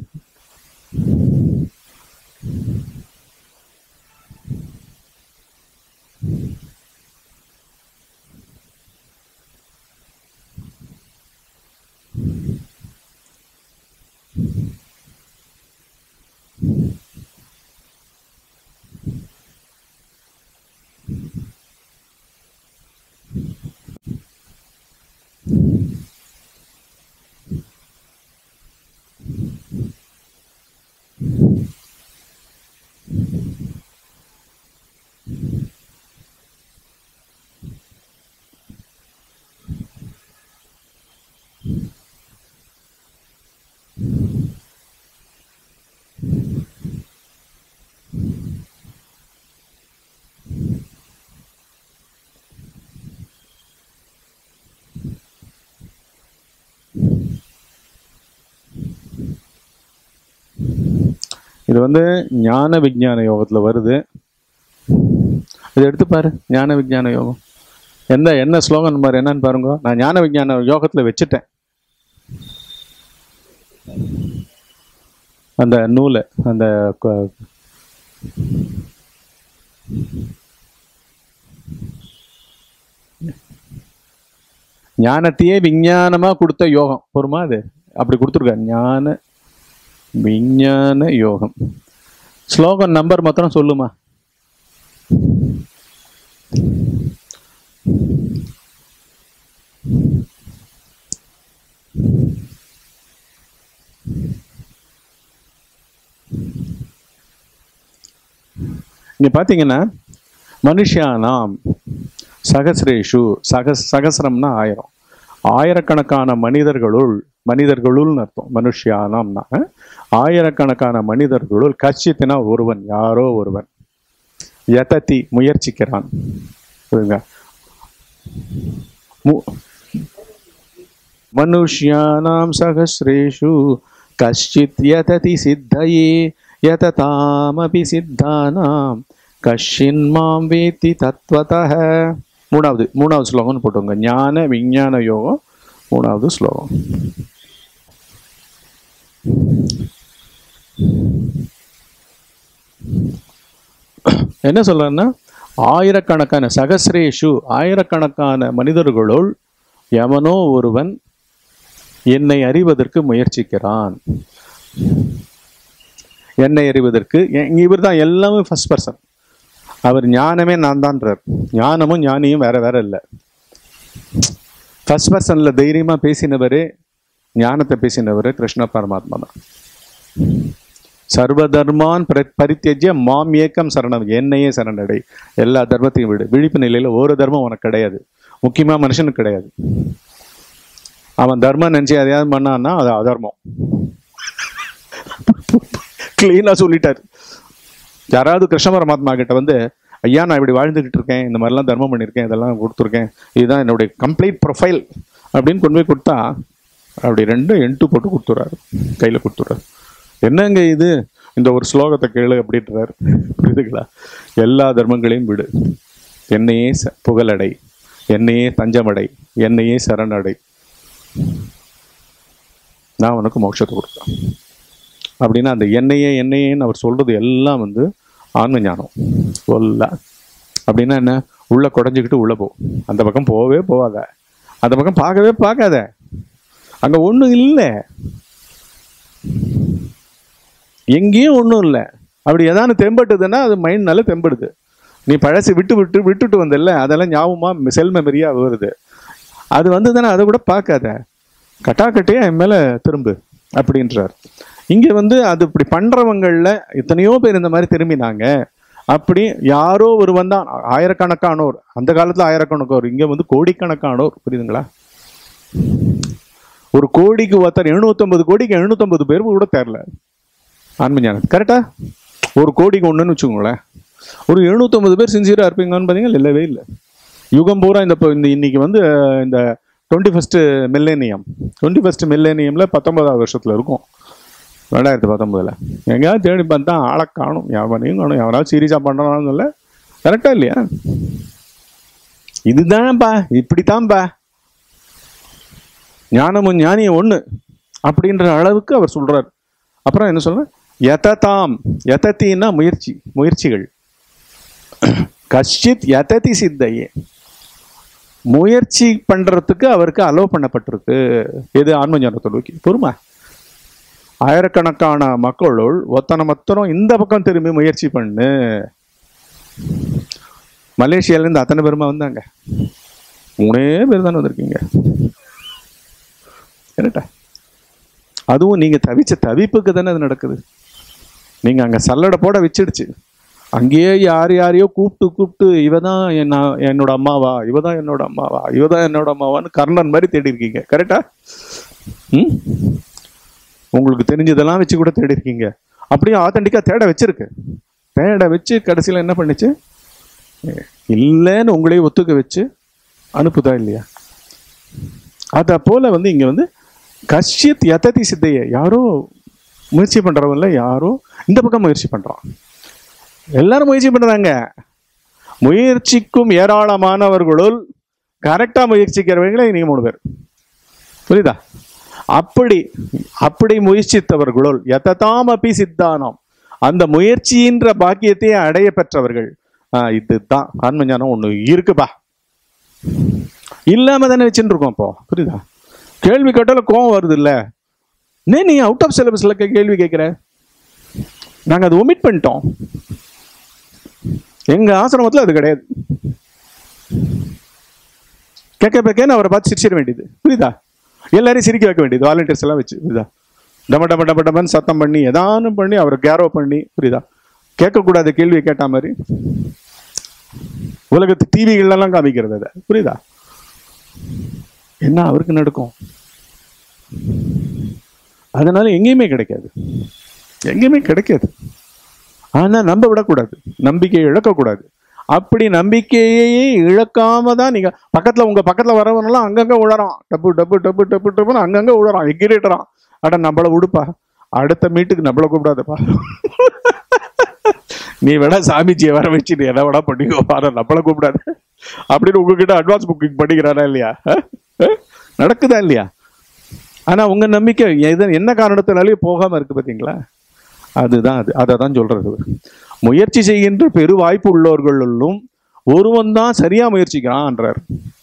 இது வந்து ஞான விஞ்ஞான யோகத்துல வருது இதை எடுத்து பாரு ஞான விஞ்ஞான யோகம் எந்த என்ன ஸ்லோகன் பாரு என்னன்னு பாருங்க நான் ஞான விஞ்ஞான யோகத்துல வச்சுட்டேன் அந்த நூலை அந்த க- ஞானத்தையே விஞ்ஞானமா கொடுத்த யோகம் பொறுமா அது அப்படி கொடுத்துருக்காரு ஞான விஞ்ஞான யோகம் ஸ்லோகம் நம்பர் மாத்திரம் சொல்லுமா இங்க பாத்தீங்கன்னா மனுஷானாம் சகசிரேஷு சகஸ் சகசிரம்னா ஆயிரம் ஆயிரக்கணக்கான மனிதர்களுள் மனிதர்களுள்னு அர்த்தம் மனுஷியானாம்னா அஹ், ஆயிரக்கணக்கான மனிதர்களுள் கச்சித்தினா ஒருவன் யாரோ ஒருவன் யததி முயற்சிக்கிறான் புரியுதுங்க மு- மனுஷ்யானாம் சகசிரேஷு கஷ்டித் யததி சித்தயே யததாமபி சித்தானாம் கஷின் மாம் வேத்தி தத்வதः மூணாவது மூணாவது ஸ்லோகம்னு போட்டுங்க ஞான விஞ்ஞான யோகம் மூணாவது ஸ்லோகம் என்ன சொல்றேன்னா ஆயிரக்கணக்கான சகசிரேஷு ஆயிரக்கணக்கான மனிதர்களுள் எவனோ ஒருவன் என்னை அறிவதற்கு முயற்சிக்கிறான் என்னை அறிவதற்கு இவர் தான் எல்லாமே ஃபர்ஸ்ட் பர்சன் அவர் ஞானமே நான் தான்றார் ஞானமும் ஞானியும் வேற வேற இல்லை ஃபர்ஸ்ட் பர்சன்ல தைரியமா பேசினவரே ஞானத்தை பேசினவரே கிருஷ்ண பரமாத்மா தான் சர்வ தர்மான் பரி- பரித்தியஜ்ய மாம் ஏக்கம் சரணம் என்னையே சரணடை எல்லா தர்மத்தையும் விடு விழிப்பு நிலையில ஒரு தர்மம் உனக்கு கிடையாது முக்கியமா மனுஷனுக்கு கிடையாது அவன் தர்மம் நினைச்சு எதையாவது பண்ணான்னா அது அதர்மம் கிளீனா சொல்லிட்டாரு யாராவது கிருஷ்ண பரமாத்மா கிட்ட வந்து ஐயா நான் இப்படி வாழ்ந்துகிட்டு இருக்கேன் இந்த மாதிரிலாம் தர்மம் பண்ணியிருக்கேன் இதெல்லாம் கொடுத்துருக்கேன் இதுதான் என்னுடைய கம்ப்ளீட் ப்ரொஃபைல் அப்படின்னு கொண்டு போய் கொடுத்தா அப்படி ரெண்டு என்ட்டு போட்டு கொடுத்துறாரு கையில் கொடுத்துறாரு என்னங்க இது இந்த ஒரு ஸ்லோகத்தை கேளு அப்படின்றாரு புரியுதுங்களா எல்லா தர்மங்களையும் விடு என்னையே ச- புகழடை என்னையே தஞ்சமடை என்னையே சரணடை நான் உனக்கு மோட்சத்தை கொடுத்தேன் அப்படின்னா அந்த என்னையே என்னையேன்னு அவர் சொல்றது எல்லாம் வந்து ஆன்ம ஞானம் சொல்ல அப்படின்னா என்ன உள்ள குடஞ்சிக்கிட்டு உள்ள போ அந்த பக்கம் போகவே போகாத அந்த பக்கம் பார்க்கவே பார்க்காத அங்க ஒண்ணும் இல்லை எங்கேயும் ஒண்ணும் இல்லை அப்படி ஏதாவது தெம்பட்டுதுன்னா அது மைண்ட்னால தெம்படுது நீ பழசு விட்டு விட்டு விட்டுட்டு வந்தல்ல அதெல்லாம் ஞாபகமா செல் மெமரியா வருது அது வந்ததுன்னா அதை கூட பார்க்காத கட்டாக்கட்டையா என் மேல திரும்பு அப்படின்றார் இங்க வந்து அது இப்படி பண்றவங்கள்ல எத்தனையோ பேர் இந்த மாதிரி திரும்பினாங்க அப்படி யாரோ ஒருவன் தான் ஆயிரக்கணக்கானோர் அந்த காலத்துல ஆயிரக்கணக்கானோர் இங்க வந்து கோடிக்கணக்கானோர் புரியுதுங்களா ஒரு கோடிக்கு ஒருத்தர் 750 கோடிக்கு 750 பேர் கூட தேரல ஆன்ம ஞானம் கரெக்டா ஒரு கோடிக்கு ஒண்ணுன்னு வச்சுக்கோங்களேன் ஒரு 750 பேர் சின்சியரா இருப்பீங்கன்னு பார்த்தீங்கன்னா இல்லவே இல்லை யுகம் பூரா இந்த இப்போ இந்த இன்னைக்கு வந்து அஹ், இந்த twenty first millennium twenty first மில்லேனியமில் பத்தொன்பதாவது வருஷத்தில் இருக்கும் ரெண்டாயிரத்தி பத்தொன்பதுல எங்கேயாவது தேடி பார்த்தா ஆளை காணும் எவனையும் காணும் எவனாவது சீரியஸாக பண்ணுறான்னு சொல்ல கரெக்டா இல்லையா இதுதான்ப்பா இப்படித்தான்ப்பா ஞானமும் ஞானியும் ஒண்ணு அப்படின்ற அளவுக்கு அவர் சொல்றார் அப்புறம் என்ன சொல்ற யததாம் யதத்தின்னா முயற்சி முயற்சிகள் கஷ்டித் யததி சித்தையே முயற்சி பண்றதுக்கு அவருக்கு அலோவ் பண்ணப்பட்டிருக்கு எது ஆன்ம ஞானத்தை நோக்கி பொறுமா ஆயிரக்கணக்கான மக்களுள் ஒத்தனை மொத்தனம் இந்த பக்கம் திரும்பி முயற்சி பண்ணு மலேசியால இருந்து அத்தனை பேருமா வந்தாங்க மூணே பேர் தானே வந்திருக்கீங்க கரெக்டா அதுவும் நீங்க தவிச்ச தவிப்புக்கு தானே அது நடக்குது நீங்க அங்க சல்லடை போட வச்சிடுச்சு அங்கேயே யார் யாரையோ கூப்பிட்டு கூப்பிட்டு இவ தான் என்ன என்னோட அம்மாவா இவ தான் என்னோட அம்மாவா இவ தான் என்னோட அம்மாவான்னு கர்ணன் மாதிரி தேடி இருக்கீங்க கரெக்டா ம் உங்களுக்கு தெரிஞ்சதெல்லாம் வச்சு கூட தேடி இருக்கீங்க அப்படியே ஆத்தென்டிக்கா தேட வச்சிருக்கு தேட வச்சு கடைசியில் என்ன பண்ணுச்சு இல்லைன்னு உங்களையே ஒத்துக்க வச்சு அனுப்புதா இல்லையா அதை போல வந்து இங்க வந்து கஷ்யத் யததி சித்தைய யாரோ முயற்சி பண்றவன்ல யாரோ இந்த பக்கம் முயற்சி பண்றான் எல்லாரும் முயற்சி பண்றாங்க முயற்சிக்கும் ஏராளமானவர்களுள் கரெக்டா முயற்சிக்கிறவங்களே நீங்க மூணு பேர் புரியுதா அப்படி அப்படி முயற்சித்தவர்களுள் எத்ததாம் அப்பி சித்தானம் அந்த முயற்சின்ற பாக்கியத்தை அடைய பெற்றவர்கள் ஆஹ் இதுதான் ஆன்ம ஞானம் ஒண்ணு இருக்குப்பா இல்லாம தானே வச்சுட்டு இருக்கோம் இப்போ புரியுதா கேள்வி கேட்டால கோவம் வருது இல்ல நீ அவுட் ஆஃப் சிலபஸ்ல கேள்வி கேட்கிற நாங்க அதை ஒமிட் பண்ணிட்டோம் எங்க ஆசிரமத்துல அது கிடையாது கேட்க பேக்கன்னு அவரை பார்த்து சிரிச்சிட வேண்டியது புரியுதா எல்லாரையும் சிரிக்க வைக்க வேண்டியது வாலண்டியர்ஸ் எல்லாம் வச்சு புரியுதா டம டம டம டமன்னு சத்தம் பண்ணி ஏதானும் பண்ணி அவரை கேரோ பண்ணி புரியுதா கேட்கக்கூடாத கேள்வியை கேட்ட மாதிரி உலகத்து டிவிகள்லாம் காமிக்கிறது அதை புரியுதா என்ன அவருக்கு நடக்கும் அதனால எங்கேயுமே கிடைக்காது எங்கேயுமே கிடைக்காது ஆனா நம்ப விடக்கூடாது நம்பிக்கையை இழக்கக்கூடாது அப்படி நம்பிக்கையே இழக்காம தான் நீங்க பக்கத்துல உங்க பக்கத்துல வரவனெல்லாம் அங்கங்க உழறான் டப்பு டப்பு டப்பு டப்பு டப்புன்னு அங்கங்க உழறான் எகிரிட்டுறான் அட நம்மள உடுப்பா அடுத்த மீட்டுக்கு நம்மள கூப்பிடாதப்பா நீ வேணா சாமிஜியை வர வச்சு நீ என்ன வேணா பண்ணிக்கோ ஆனா நம்மள கூப்பிடாத அப்படின்னு உங்ககிட்ட அட்வான்ஸ் புக்கிங் பண்ணிக்கிறானா இல்லையா அஹ்? அஹ்? நடக்குதா இல்லையா ஆனா உங்க நம்பிக்கை எது என்ன காரணத்தினாலேயும் போகாம இருக்கு பாத்தீங்களா அதுதான் அது அதை தான் சொல்றது இவர். முயற்சி செய்கின்ற பெரு வாய்ப்பு உள்ளவர்களும் ஒருவன் தான் சரியா முயற்சிக்கிறான்ன்றார்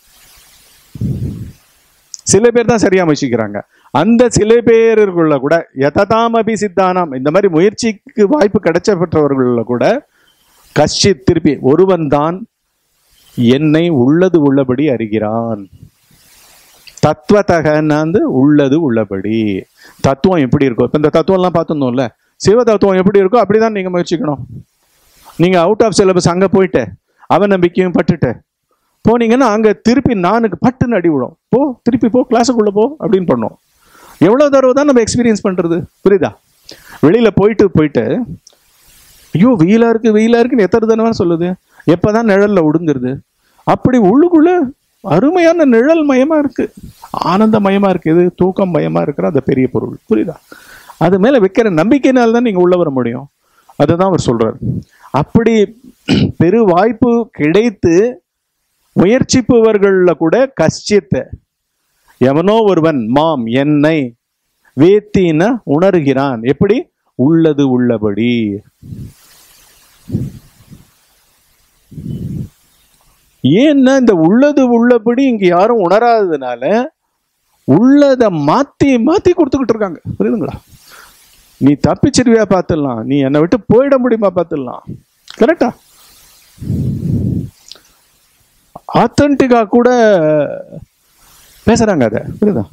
சில பேர் தான் சரியா முயற்சிக்கிறாங்க அந்த சில பேருக்குள்ள கூட எததாம் அபி சித்தானாம் இந்த மாதிரி முயற்சிக்கு வாய்ப்பு கிடைச்ச பெற்றவர்கள கூட கஷ்டித் திருப்பி ஒருவன் தான் என்னை உள்ளது உள்ளபடி அறிகிறான் தத்துவத்தகன்னா வந்து உள்ளது உள்ளபடி தத்துவம் எப்படி இருக்கும் இப்போ இந்த தத்துவம்லாம் பார்த்துருந்தோம்ல சிவ தத்துவம் எப்படி இருக்கோ அப்படிதான் நீங்க முயற்சிக்கணும் நீங்க அவுட் ஆஃப் சிலபஸ் அங்க போயிட்டு அவன் நம்பிக்கையும் பட்டுட்டு போனீங்கன்னா அங்க திருப்பி நானுக்கு பட்டுன்னு அடி விடும் போ திருப்பி போ கிளாஸுக்குள்ள போ அப்படின்னு பண்ணோம் எவ்வளவு தடவை தான் நம்ம எக்ஸ்பீரியன்ஸ் பண்றது புரியுதா வெளியில போயிட்டு போயிட்டு ஐயோ வெயிலா இருக்கு வெயிலா இருக்குன்னு எத்தனை தடவை சொல்லுது எப்பதான் நிழல்ல ஒடுங்குறது அப்படி உள்ளுக்குள்ள அருமையான நிழல் மயமா இருக்கு ஆனந்த மயமா இருக்கு இது தூக்கம் மயமா இருக்கிற அந்த பெரிய பொருள் புரியுதா அது மேல வைக்கிற நம்பிக்கையினால தான் நீங்க உள்ள வர முடியும் அதுதான் அவர் சொல்றாரு அப்படி பெரு வாய்ப்பு கிடைத்து முயற்சிப்பவர்கள்ல கூட கஷ்டித்த எவனோ ஒருவன் மாம் என்னை வேத்தின உணர்கிறான் எப்படி உள்ளது உள்ளபடி ஏன்னா இந்த உள்ளது உள்ளபடி இங்க யாரும் உணராததுனால உள்ளதை மாத்தி மாத்தி கொடுத்துக்கிட்டு இருக்காங்க புரியுதுங்களா நீ தப்பிச்சிருவியா பார்த்துடலாம் நீ என்னை விட்டு போயிட முடியுமா பார்த்துடலாம் கரெக்டா ஆத்தன்டிக்கா கூட பேசுறாங்க அதை புரியுதா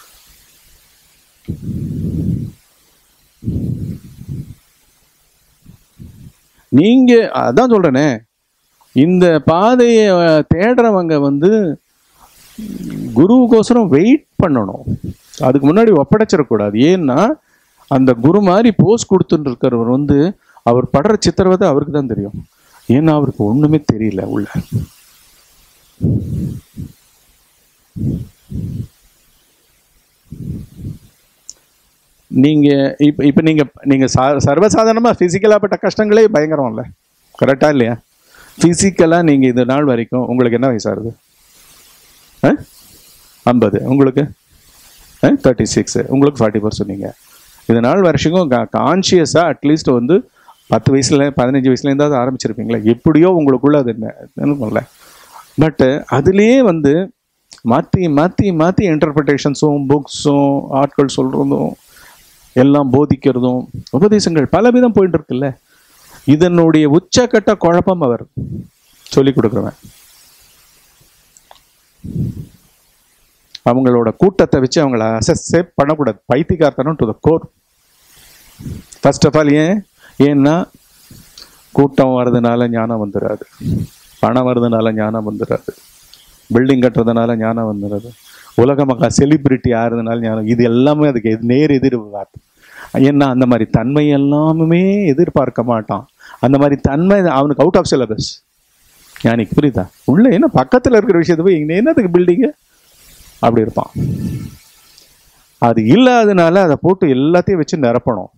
நீங்க அதான் சொல்றேனே இந்த பாதையை அஹ், தேடுறவங்க வந்து குருவுக்கோசரம் வெயிட் பண்ணணும் அதுக்கு முன்னாடி ஒப்படைச்சிடக்கூடாது ஏன்னா அந்த குரு மாதிரி போஸ் கொடுத்துட்டு இருக்கிறவர் வந்து அவர் படுற சித்திரவதை அவருக்கு தான் தெரியும் ஏன்னா அவருக்கு ஒண்ணுமே தெரியல உள்ள நீங்க இப்ப இப்ப நீங்க நீங்க சா- சர்வசாதாரணமா பிசிக்கலாப்பட்ட கஷ்டங்களே பயங்கரம் இல்ல கரெக்டா இல்லையா பிசிக்கலா நீங்க இந்த நாள் வரைக்கும் உங்களுக்கு என்ன வயசாகுது ஐம்பது உங்களுக்கு தேர்ட்டி சிக்ஸ் உங்களுக்கு ஃபார்ட்டி ஃபோர் சொன்னீங்க இது நாள் வருஷக்கும் கான்சியஸாக அட்லீஸ்ட் வந்து பத்து வயசுல பதினஞ்சு வயசுலேருந்தாவது ஆரம்பிச்சிருப்பீங்களே எப்படியோ உங்களுக்குள்ள அது என்ன பட் அதுலேயே வந்து மாற்றி மாற்றி மாற்றி இன்டர்பிரிட்டேஷன்ஸும் புக்ஸும் ஆட்கள் சொல்கிறதும் எல்லாம் போதிக்கிறதும் உபதேசங்கள் பலவிதம் போயிட்டு இருக்குல்ல இதனுடைய உச்சக்கட்ட குழப்பம் அவர் சொல்லி கொடுக்குறவன் அவங்களோட கூட்டத்தை வச்சு அவங்கள அசஸே பண்ணக்கூடாது பைத்தியக்காரத்தனம் to the core first of all ஏன் ஏன்னா கூட்டம் வர்றதுனால ஞானம் வந்துடாது பணம் வர்றதுனால ஞானம் வந்துடாது பில்டிங் கட்டுறதுனால ஞானம் வந்துடாது உலக மக்கள் செலிபிரிட்டி ஆகிறதுனால ஞானம் இது எல்லாமே அதுக்கு எது- நேர் எதிர் வார்த்தை ஏன்னா அந்த மாதிரி தன்மை எல்லாமே எதிர்பார்க்க மாட்டான் அந்த மாதிரி தன்மை அவனுக்கு அவுட் ஆஃப் சிலபஸ் ஞானிக்கு புரியுதா உள்ள என்ன பக்கத்துல இருக்கிற விஷயத்தை போய் இங்க என்னதுக்கு பில்டிங்கு அப்படி இருப்பான் அது இல்லாதனால அதை போட்டு எல்லாத்தையும் வச்சு நிரப்பணும்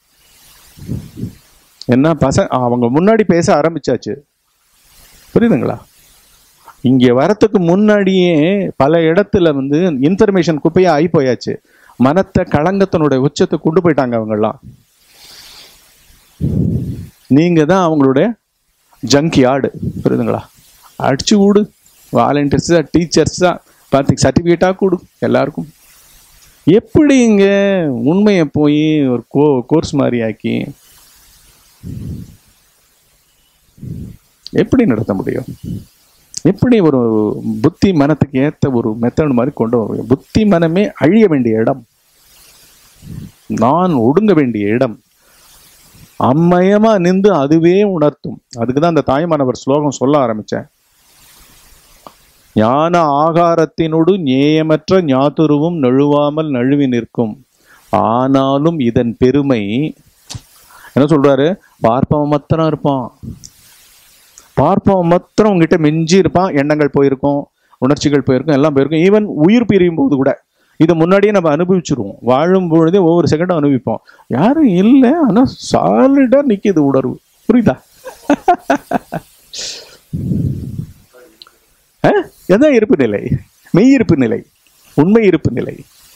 என்ன பச அவங்க முன்னாடி பேச ஆரம்பிச்சாச்சு புரியுதுங்களா இங்க வரத்துக்கு முன்னாடியே பல இடத்துல வந்து இன்ஃபர்மேஷன் குப்பையா ஆகி போயாச்சு மனத்தை களங்கத்தினுடைய உச்சத்தை கொண்டு போயிட்டாங்க அவங்கெல்லாம் நீங்க தான் அவங்களுடைய ஜங்க் யார்டு புரியுதுங்களா அடிச்சு விடு வாலண்டியர்ஸா டீச்சர்ஸா பார்த்து சர்டிஃபிகேட்டாக கொடு எல்லாருக்கும் எப்படி இங்க உண்மையை போய் ஒரு கோ கோர்ஸ் மாதிரி ஆக்கி எப்படி நடத்த முடியும் எப்படி ஒரு புத்தி மனத்துக்கு ஏத்த ஒரு மெத்தட் மாதிரி கொண்டு வர முடியும் புத்தி மனமே அழிய வேண்டிய இடம் நான் ஒடுங்க வேண்டிய இடம் அம்மயமா நின்று அதுவே உணர்த்தும் அதுக்கு தான் அந்த தாய்மானவர் ஸ்லோகம் சொல்ல ஆரம்பிச்சேன் ஞான ஆகாரத்தினோடு நேயமற்ற ஞாதுருவும் நழுவாமல் நழுவி நிற்கும் ஆனாலும் இதன் பெருமை என்ன சொல்றாரு பார்ப்பவன் மாத்திரம் இருப்பான் பார்ப்பவன் மாத்திரம் உங்ககிட்ட மிஞ்சி இருப்பான் எண்ணங்கள் போயிருக்கும் உணர்ச்சிகள் போயிருக்கும் எல்லாம் போயிருக்கும் ஈவன் உயிர் பிரியும் போது கூட இதை முன்னாடியே நம்ம அனுபவிச்சிருவோம் வாழும் பொழுதே ஒவ்வொரு செகண்டும் அனுபவிப்போம் யாரும் இல்லை ஆனா சாலிடா நிக்குது உணர்வு புரியுதா அஹ்? எதான் இருப்பு நிலை மெய் இருப்பு நிலை உண்மை இருப்பு நிலை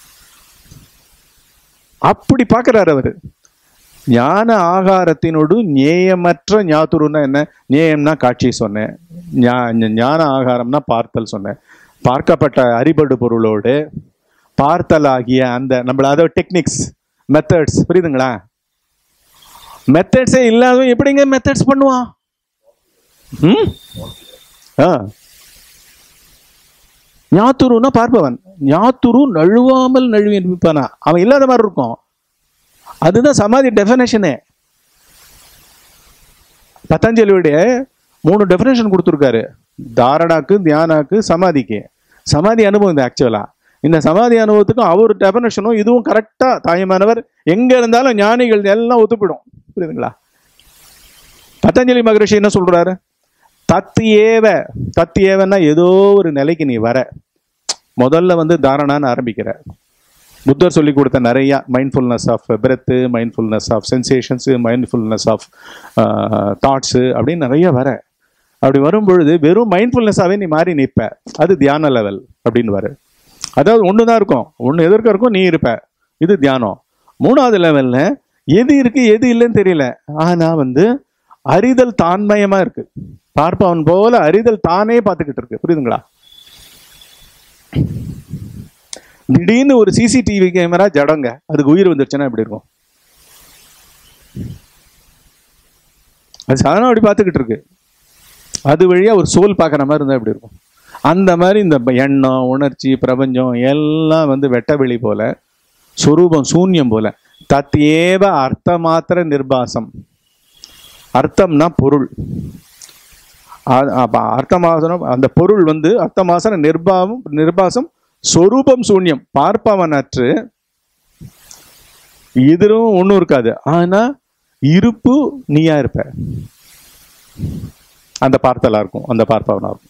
அப்படி பார்க்கறாரு அவரு ஞான ஆகாரத்தினோடு நேயமற்ற ஞாத்துருன்னா என்ன நேயம்னா காட்சி சொன்னேன் ஞா- ஞான ஆகாரம்னா பார்த்தல் சொன்னேன் பார்க்கப்பட்ட அறிபடு பொருளோடு பார்த்தல் ஆகிய அந்த நம்மள அதாவது டெக்னிக்ஸ் மெத்தட்ஸ் புரியுதுங்களா மெத்தட்ஸே இல்லாதவன் எப்படிங்க மெத்தட்ஸ் பண்ணுவான் ம் ஆ ஞாத்துருன்னா பார்ப்பவன் ஞாத்துரு நழுவாமல் நழுவி நிற்பானா அவன் இல்லாத மாதிரி இருக்கும் அதுதான் சமாதி டெஃபினேஷனே பதஞ்சலியுடைய மூணு டெஃபினேஷன் கொடுத்துருக்காரு தாரணாக்கு தியானாக்கு சமாதிக்கு சமாதி அனுபவம் இது ஆக்சுவலா இந்த சமாதி அனுபவத்துக்கும் அவர் டெஃபினேஷனும் இதுவும் கரெக்டா தாயமானவர் எங்க இருந்தாலும் ஞானிகள் எல்லாம் ஒத்துப்பிடும் புரியுதுங்களா பதஞ்சலி மகரிஷி என்ன சொல்றாரு தத்து ஏவ தத்து ஏவன்னா ஏதோ ஒரு நிலைக்கு நீ வர முதல்ல வந்து தாரணான்னு ஆரம்பிக்கிற புத்தர் சொல்லி கொடுத்த நிறைய mindfulness of breath mindfulness of sensations mindfulness of thoughts அப்படின்னு நிறைய வர அப்படி வரும்பொழுது வெறும் மைண்ட்ஃபுல்னஸாகவே நீ மாறி நிற்ப அது தியான லெவல் அப்படின்னு வர அதாவது ஒன்று தான் இருக்கும் ஒன்று எதற்க இருக்கும் நீ இருப்ப இது தியானம் மூணாவது லெவலில் எது இருக்கு எது இல்லைன்னு தெரியல ஆனால் வந்து அறிதல் தான்மயமா இருக்கு பார்ப்பவன் போல அறிதல் தானே பார்த்துக்கிட்டு இருக்கு புரியுதுங்களா திடீர்னு ஒரு சிசிடிவி கேமரா ஜடங்க அதுக்கு உயிர் வந்துருச்சுன்னா எப்படி இருக்கும் அது சாதாரண அப்படி பார்த்துக்கிட்டு இருக்கு அது வழியா ஒரு சோல் பார்க்குற மாதிரி இருந்தால் எப்படி இருக்கும் அந்த மாதிரி இந்த ப- எண்ணம் உணர்ச்சி பிரபஞ்சம் எல்லாம் வந்து வெட்ட வெளி போல சொரூபம் சூன்யம் போல தத்யேவ அர்த்த மாத்திர நிர்பாசம் அர்த்தம்னா பொருள் அ- அப்ப அர்த்தமாசனம் அந்த பொருள் வந்து அர்த்தமாசன நிர்பாவம் நிர்பாசம் சொரூபம் சூன்யம் பார்ப்பவனற்று எதிரும் ஒன்றும் இருக்காது ஆனா இருப்பு நீயா இருப்ப அந்த பார்த்தலா இருக்கும் அந்த பார்ப்பவனா இருக்கும்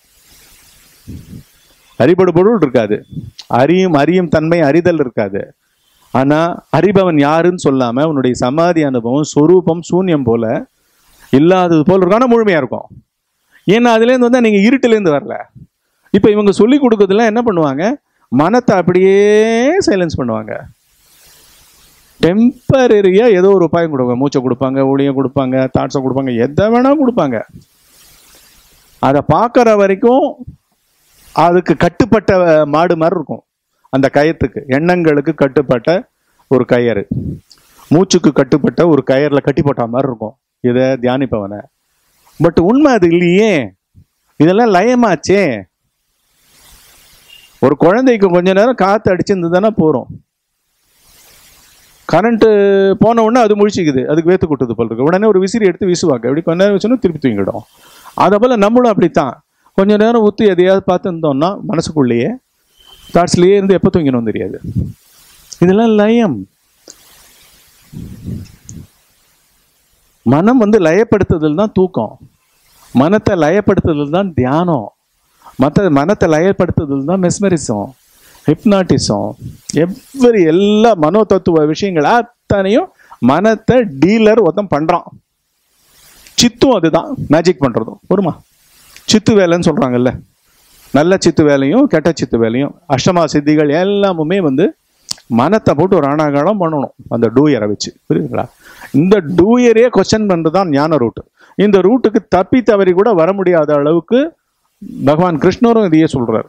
அறிபடு பொருள் இருக்காது அறியும் அறியும் தன்மை அறிதல் இருக்காது ஆனா அறிபவன் யாருன்னு சொல்லாம உன்னுடைய சமாதி அனுபவம் சொரூபம் சூன்யம் போல இல்லாதது போல இருக்கும் ஆனா முழுமையா இருக்கும் ஏன்னா அதுலேருந்து வந்தா நீங்க இருட்டிலேருந்து வரல இப்போ இவங்க சொல்லி கொடுக்கறதுல என்ன பண்ணுவாங்க மனத்தை அப்படியே சைலன்ஸ் பண்ணுவாங்க டெம்பரரியா ஏதோ ஒரு உபாயம் கொடுப்பாங்க மூச்சை கொடுப்பாங்க ஒளியை கொடுப்பாங்க தாட்ஸை கொடுப்பாங்க எதை வேணா கொடுப்பாங்க அதை பார்க்குற வரைக்கும் அதுக்கு கட்டுப்பட்ட மாடு மாதிரி இருக்கும் அந்த கயத்துக்கு எண்ணங்களுக்கு கட்டுப்பட்ட ஒரு கயறு மூச்சுக்கு கட்டுப்பட்ட ஒரு கயர்ல கட்டி போட்ட மாதிரி இருக்கும் இதை தியானிப்பவனை பட் உண்மை அது இல்லையே இதெல்லாம் லயமாச்சே ஒரு குழந்தைக்கு கொஞ்ச நேரம் காத்து அடிச்சிருந்ததுன்னா போறோம் கரண்ட் போன உடனே அது முழிச்சிக்குது அதுக்கு வேத்து கொட்டுது போல இருக்கு உடனே ஒரு விசிறி எடுத்து வீசுவாங்க இப்படி கொஞ்ச நேரம் வச்சோன்னா திருப்பி தூங்கிடும் அதை போல நம்மளும் அப்படித்தான் கொஞ்ச நேரம் ஊற்றி எதையாவது பார்த்து இருந்தோம்னா மனசுக்குள்ளேயே தாட்ஸ்லேயே இருந்து எப்போ தூங்கணும் தெரியாது இதெல்லாம் லயம் மனம் வந்து லயப்படுத்துதல் தான் தூக்கம் மனத்தை லயப்படுத்துதல் தான் தியானம் மற்ற மனத்தை லயப்படுத்துதல் தான் மெஸ்மரிசம் ஹிப்னாட்டிசம் எவ்வரி எல்லா மனோ தத்துவ விஷயங்கள் அத்தனையும் மனத்தை டீலர் ஒருத்தன் பண்றான் சித்தும் அதுதான் மேஜிக் பண்றதும் வருமா சித்து வேலைன்னு சொல்றாங்கல்ல நல்ல சித்து வேலையும் கெட்ட சித்து வேலையும் அஷ்டமா சித்திகள் எல்லாமுமே வந்து மனத்தை போட்டு ஒரு அனாகாலம் பண்ணணும் அந்த டூயரை வச்சு புரியுதுங்களா இந்த டூயரே கொஸ்டின் பண்ணுறது தான் ஞான ரூட் இந்த ரூட்டுக்கு தப்பி தவறி கூட வர முடியாத அளவுக்கு பகவான் கிருஷ்ணரும் இதையே சொல்றார்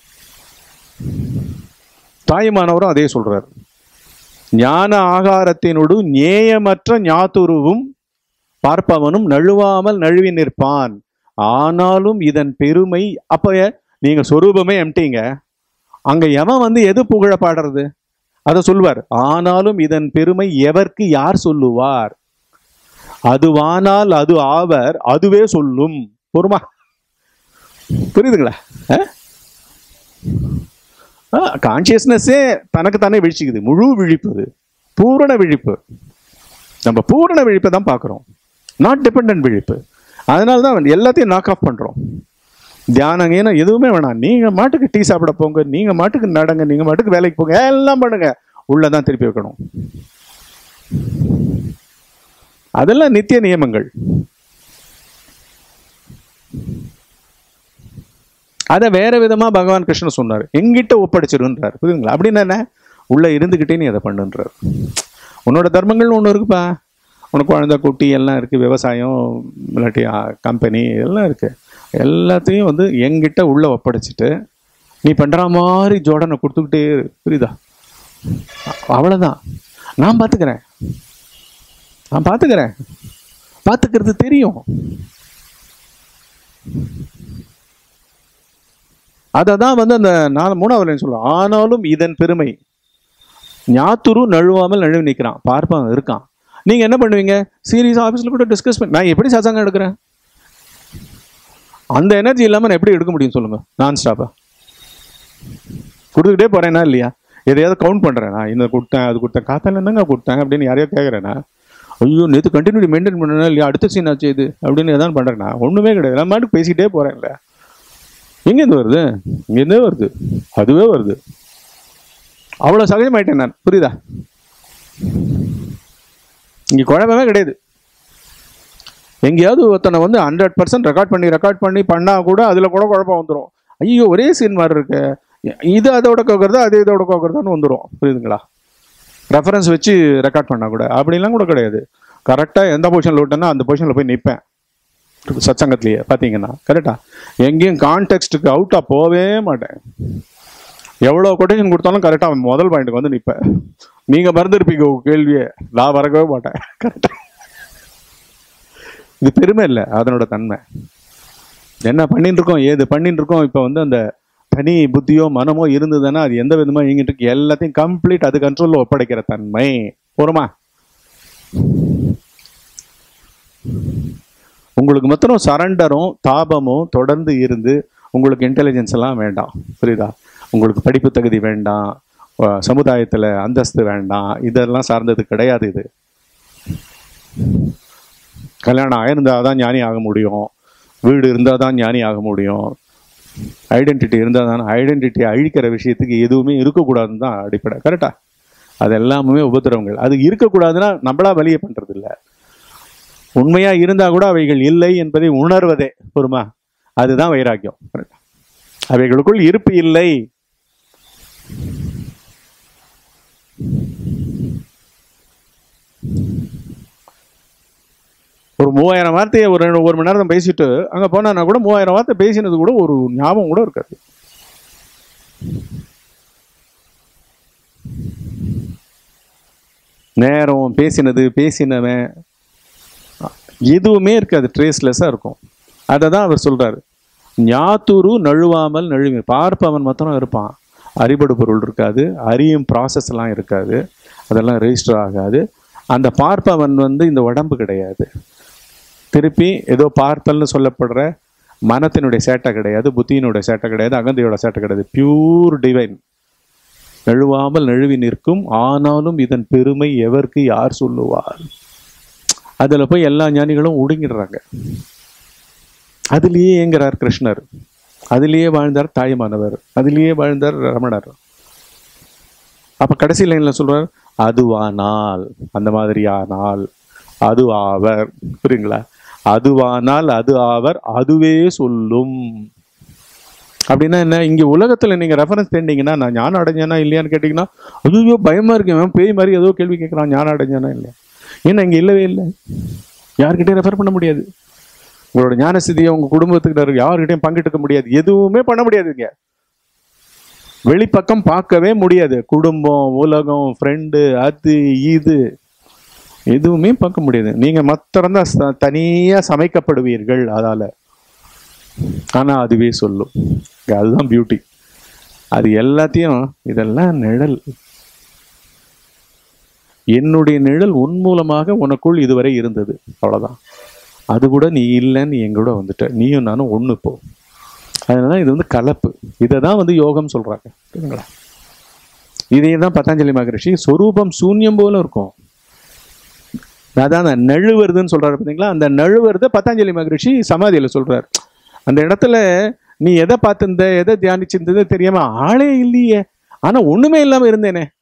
தாயுமானவரும் அதே சொல்றார் ஞான ஆகாரத்தினோடு நேயமற்ற ஞாத்துருவும் பார்ப்பவனும் நழுவாமல் நழுவி நிற்பான் ஆனாலும் இதன் பெருமை அப்ப நீங்க சொரூபமே எம்டிங்க அங்க எவன் வந்து எது புகழ பாடுறது அதை சொல்வார் ஆனாலும் இதன் பெருமை எவர்க்கு யார் சொல்லுவார் அதுவானால் அது ஆவர் அதுவே சொல்லும் பொறுமா புரியுதுங்களா கான்சியஸ்னஸே தனக்கு தானே விழிச்சுக்குது முழு விழிப்பு அது பூரண விழிப்பு நம்ம பூரண விழிப்பை தான் பார்க்குறோம் நாட் டிபெண்ட் விழிப்பு அதனால தான் எல்லாத்தையும் நாக் ஆஃப் பண்ணுறோம் தியானம் ஏன்னா எதுவுமே வேணாம் நீங்கள் மாட்டுக்கு டீ சாப்பிட போங்க நீங்கள் மாட்டுக்கு நடங்க நீங்கள் மாட்டுக்கு வேலைக்கு போங்க எல்லாம் பண்ணுங்க உள்ளதான் திருப்பி வைக்கணும் அதெல்லாம் நித்திய நியமங்கள் அதை வேற விதமா பகவான் கிருஷ்ணன் சொன்னார் எங்கிட்ட ஒப்படைச்சிருன்றார் புரியுதுங்களா அப்படின்னு என்ன உள்ள இருந்துகிட்டே நீ அதை பண்ணுன்றார் உன்னோட தர்மங்கள் ஒன்று இருக்குப்பா உனக்கு குழந்தை குட்டி எல்லாம் இருக்கு விவசாயம் இல்லாட்டி கம்பெனி எல்லாம் இருக்கு எல்லாத்தையும் வந்து எங்கிட்ட உள்ள ஒப்படைச்சிட்டு நீ பண்ற மாதிரி ஜோடனை கொடுத்துக்கிட்டே இரு. புரியுதா அவ்வளவுதான் நான் பார்த்துக்கிறேன் நான் பார்த்துக்கிறேன் பார்த்துக்கிறது தெரியும் அதை தான் வந்து அந்த நாலு மூணாவது லைன் சொல்றோம் ஆனாலும் இதன் பெருமை ஞாத்துரு நழுவாமல் நழுவி நிற்கிறான் பார்ப்பான் இருக்கான் நீங்க என்ன பண்ணுவீங்க சீரியஸ் ஆஃபீஸில் கூட டிஸ்கஸ் பண்ணி நான் எப்படி சசங்கம் எடுக்கிறேன் அந்த எனர்ஜி இல்லாமல் நான் எப்படி எடுக்க முடியும் சொல்லுங்க நான் ஸ்டாப்பா கொடுத்துக்கிட்டே போறேனா இல்லையா எதையாவது கவுண்ட் பண்றேனா இந்த கொடுத்தேன் அது கொடுத்தேன் காத்தால என்னங்க கொடுத்தேன் அப்படின்னு யாரையோ கேட்குறேன்னா ஐயோ நேற்று கண்டினியூட்டி மெயின்டைன் பண்ணனா இல்லையா அடுத்த சீன் ஆச்சு இது அப்படின்னு எதாவது பண்றேனா ஒண்ணுமே கிடையாது நான் மாட்டுக்கு பேசிக்கிட்டே போறேன்ல எங்கேருந்து வருது இங்கேருந்தே வருது அதுவே வருது அவ்வளோ சகஜமாயிட்டேன் நான் புரியுதா இங்கே குழப்பமே கிடையாது எங்கேயாவது ஒருத்தனை வந்து ஹண்ட்ரட் பர்சன்ட் ரெக்கார்ட் பண்ணி ரெக்கார்ட் பண்ணி பண்ணா கூட அதில் கூட குழப்பம் வந்துடும் ஐயோ ஒரே சீன் மாதிரி இருக்கு இது அதோட கோக்குறதா அது இதோட கோக்குறதான்னு வந்துடும் புரியுதுங்களா ரெஃபரன்ஸ் வச்சு ரெக்கார்ட் பண்ணா கூட அப்படிலாம் கூட கிடையாது கரெக்டாக எந்த பொசிஷனில் விட்டேன்னா அந்த பொசிஷனில் போய் நிற்பேன் சச்சங்கத்திலேயே பார்த்தீங்கன்னா கரெக்டா எங்கேயும் கான்டெக்ஸ்ட்டுக்கு அவுட்டாக போவே மாட்டேன் எவ்வளோ கொட்டேஷன் கொடுத்தாலும் கரெக்டாக முதல் பாயிண்ட்டுக்கு வந்து நிற்பேன் நீங்கள் மறந்துருப்பீங்க உங்க கேள்வியே நான் மறக்கவே மாட்டேன் கரெக்டாக இது பெருமை இல்லை அதனோட தன்மை என்ன பண்ணிட்டு இருக்கோம் ஏது பண்ணிட்டு இருக்கோம் இப்போ வந்து அந்த தனி புத்தியோ மனமோ இருந்ததுன்னா அது எந்த விதமா இயங்கிட்டு இருக்கு எல்லாத்தையும் கம்ப்ளீட் அது கண்ட்ரோல்ல ஒப்படைக்கிற தன்மை போருமா உங்களுக்கு மாத்திரம் சரண்டரும் தாபமும் தொடர்ந்து இருந்து உங்களுக்கு இன்டெலிஜென்ஸ் எல்லாம் வேண்டாம் புரியுதா உங்களுக்கு படிப்பு தகுதி வேண்டாம் அஹ் சமுதாயத்துல அந்தஸ்து வேண்டாம் இதெல்லாம் சார்ந்தது கிடையாது இது கல்யாணம் ஆயிருந்தால் தான் ஞானி ஆக முடியும் வீடு இருந்தால் தான் ஞானி ஆக முடியும் ஐடென்டிட்டி இருந்தால் தான் ஐடென்டிட்டி அழிக்கிற விஷயத்துக்கு எதுவுமே இருக்கக்கூடாதுன்னு தான் அடிப்படை கரெக்டா அது எல்லாமே உபத்திரவங்கள் அது இருக்கக்கூடாதுன்னா நம்மளா வலிய பண்றது இல்ல உண்மையா இருந்தா கூட அவைகள் இல்லை என்பதை உணர்வதே பொறுமா அதுதான் வைராக்கியம் correct ஆ? அவைகளுக்குள் இருப்பு இல்லை ஒரு மூவாயிரம் வார்த்தையை ஒரு ரெண்டு- ஒரு மணி நேரம் பேசிட்டு அங்க போனா கூட மூவாயிரம் வார்த்தை பேசினது கூட ஒரு ஞாபகம் கூட இருக்காது நேரம் பேசினது பேசினவன் எதுவுமே இருக்காது ட்ரேஸ்லெஸ்ஸாக இருக்கும் அதை தான் அவர் சொல்றாரு ஞாத்துரு நழுவாமல் நழுவி பார்ப்பவன் மாத்திரம் இருப்பான் அறிபடு பொருள் இருக்காது அறியும் ப்ராசஸ் எல்லாம் இருக்காது அதெல்லாம் ரெஜிஸ்டர் ஆகாது அந்த பார்ப்பவன் வந்து இந்த உடம்பு கிடையாது திருப்பி ஏதோ பார்த்தல்னு சொல்லப்படுற மனத்தினுடைய சேட்டை கிடையாது புத்தியினுடைய சேட்டை கிடையாது அகந்தையோட சேட்டை கிடையாது பியூர் டிவைன் நழுவாமல் நழுவி நிற்கும் ஆனாலும் இதன் பெருமை எவருக்கு யார் சொல்லுவார் அதுல போய் எல்லா ஞானிகளும் ஒடுங்கிடுறாங்க அதுலேயே ஏங்குறார் கிருஷ்ணர் அதிலேயே வாழ்ந்தார் தாய்மானவர் அதிலேயே வாழ்ந்தார் ரமணர் அப்ப கடைசி லைன்ல சொல்றார் அதுவானால் அந்த மாதிரி ஆனால் அது ஆவர் புரியுங்களா அதுவானால் அது ஆவர் அதுவே சொல்லும் அப்படின்னா என்ன இங்க உலகத்துல நீங்க ரெஃபரன்ஸ் தேடிங்கன்னா நான் ஞானம் அடைஞ்சேனா இல்லையான்னு கேட்டீங்கன்னா ஐயோ பயமா இருக்கு இவன் பேய் மாதிரி ஏதோ கேள்வி கேட்கறான் ஞானம் அடைஞ்சானா இல்லையா ஏன்னா இங்க இல்லவே இல்லை யார்கிட்டயும் ரெஃபர் பண்ண முடியாது உங்களோட ஞான ஸ்திதியை உங்க குடும்பத்துக்கிட்ட யார்கிட்டயும் பங்கிட்டுக்க முடியாது எதுவுமே பண்ண முடியாதுங்க வெளிப்பக்கம் பார்க்கவே முடியாது குடும்பம் உலகம் ஃப்ரெண்டு அது இது எதுவுமே பார்க்க முடியாது நீங்க மாத்திரம்தான் ச- தனியா சமைக்கப்படுவீர்கள் அதால ஆனா அதுவே சொல்லும் அதுதான் பியூட்டி அது எல்லாத்தையும் இதெல்லாம் நிழல் என்னுடைய நிழல் உன் மூலமாக உனக்குள் இதுவரை இருந்தது அவ்வளவுதான் அது கூட நீ இல்லைன்னு என் கூட வந்துட்ட நீயும் நானும் ஒண்ணு போ அதனால இது வந்து கலப்பு இதை தான் வந்து யோகம் சொல்றாங்க புரியுதுங்களா இதே தான் பதஞ்சலி மகரிஷி சொரூபம் சூன்யம் போல இருக்கும் அதான் அந்த நழுவுறதுன்னு சொல்றாரு பார்த்தீங்களா அந்த நழுவுறத பதஞ்சலி மகரிஷி சமாதியில சொல்றாரு அந்த இடத்துல நீ எதை பார்த்திருந்த எதை தியானிச்சிருந்தது தெரியாம ஆளே இல்லையே ஆனா ஒண்ணுமே இல்லாம இருந்தேனே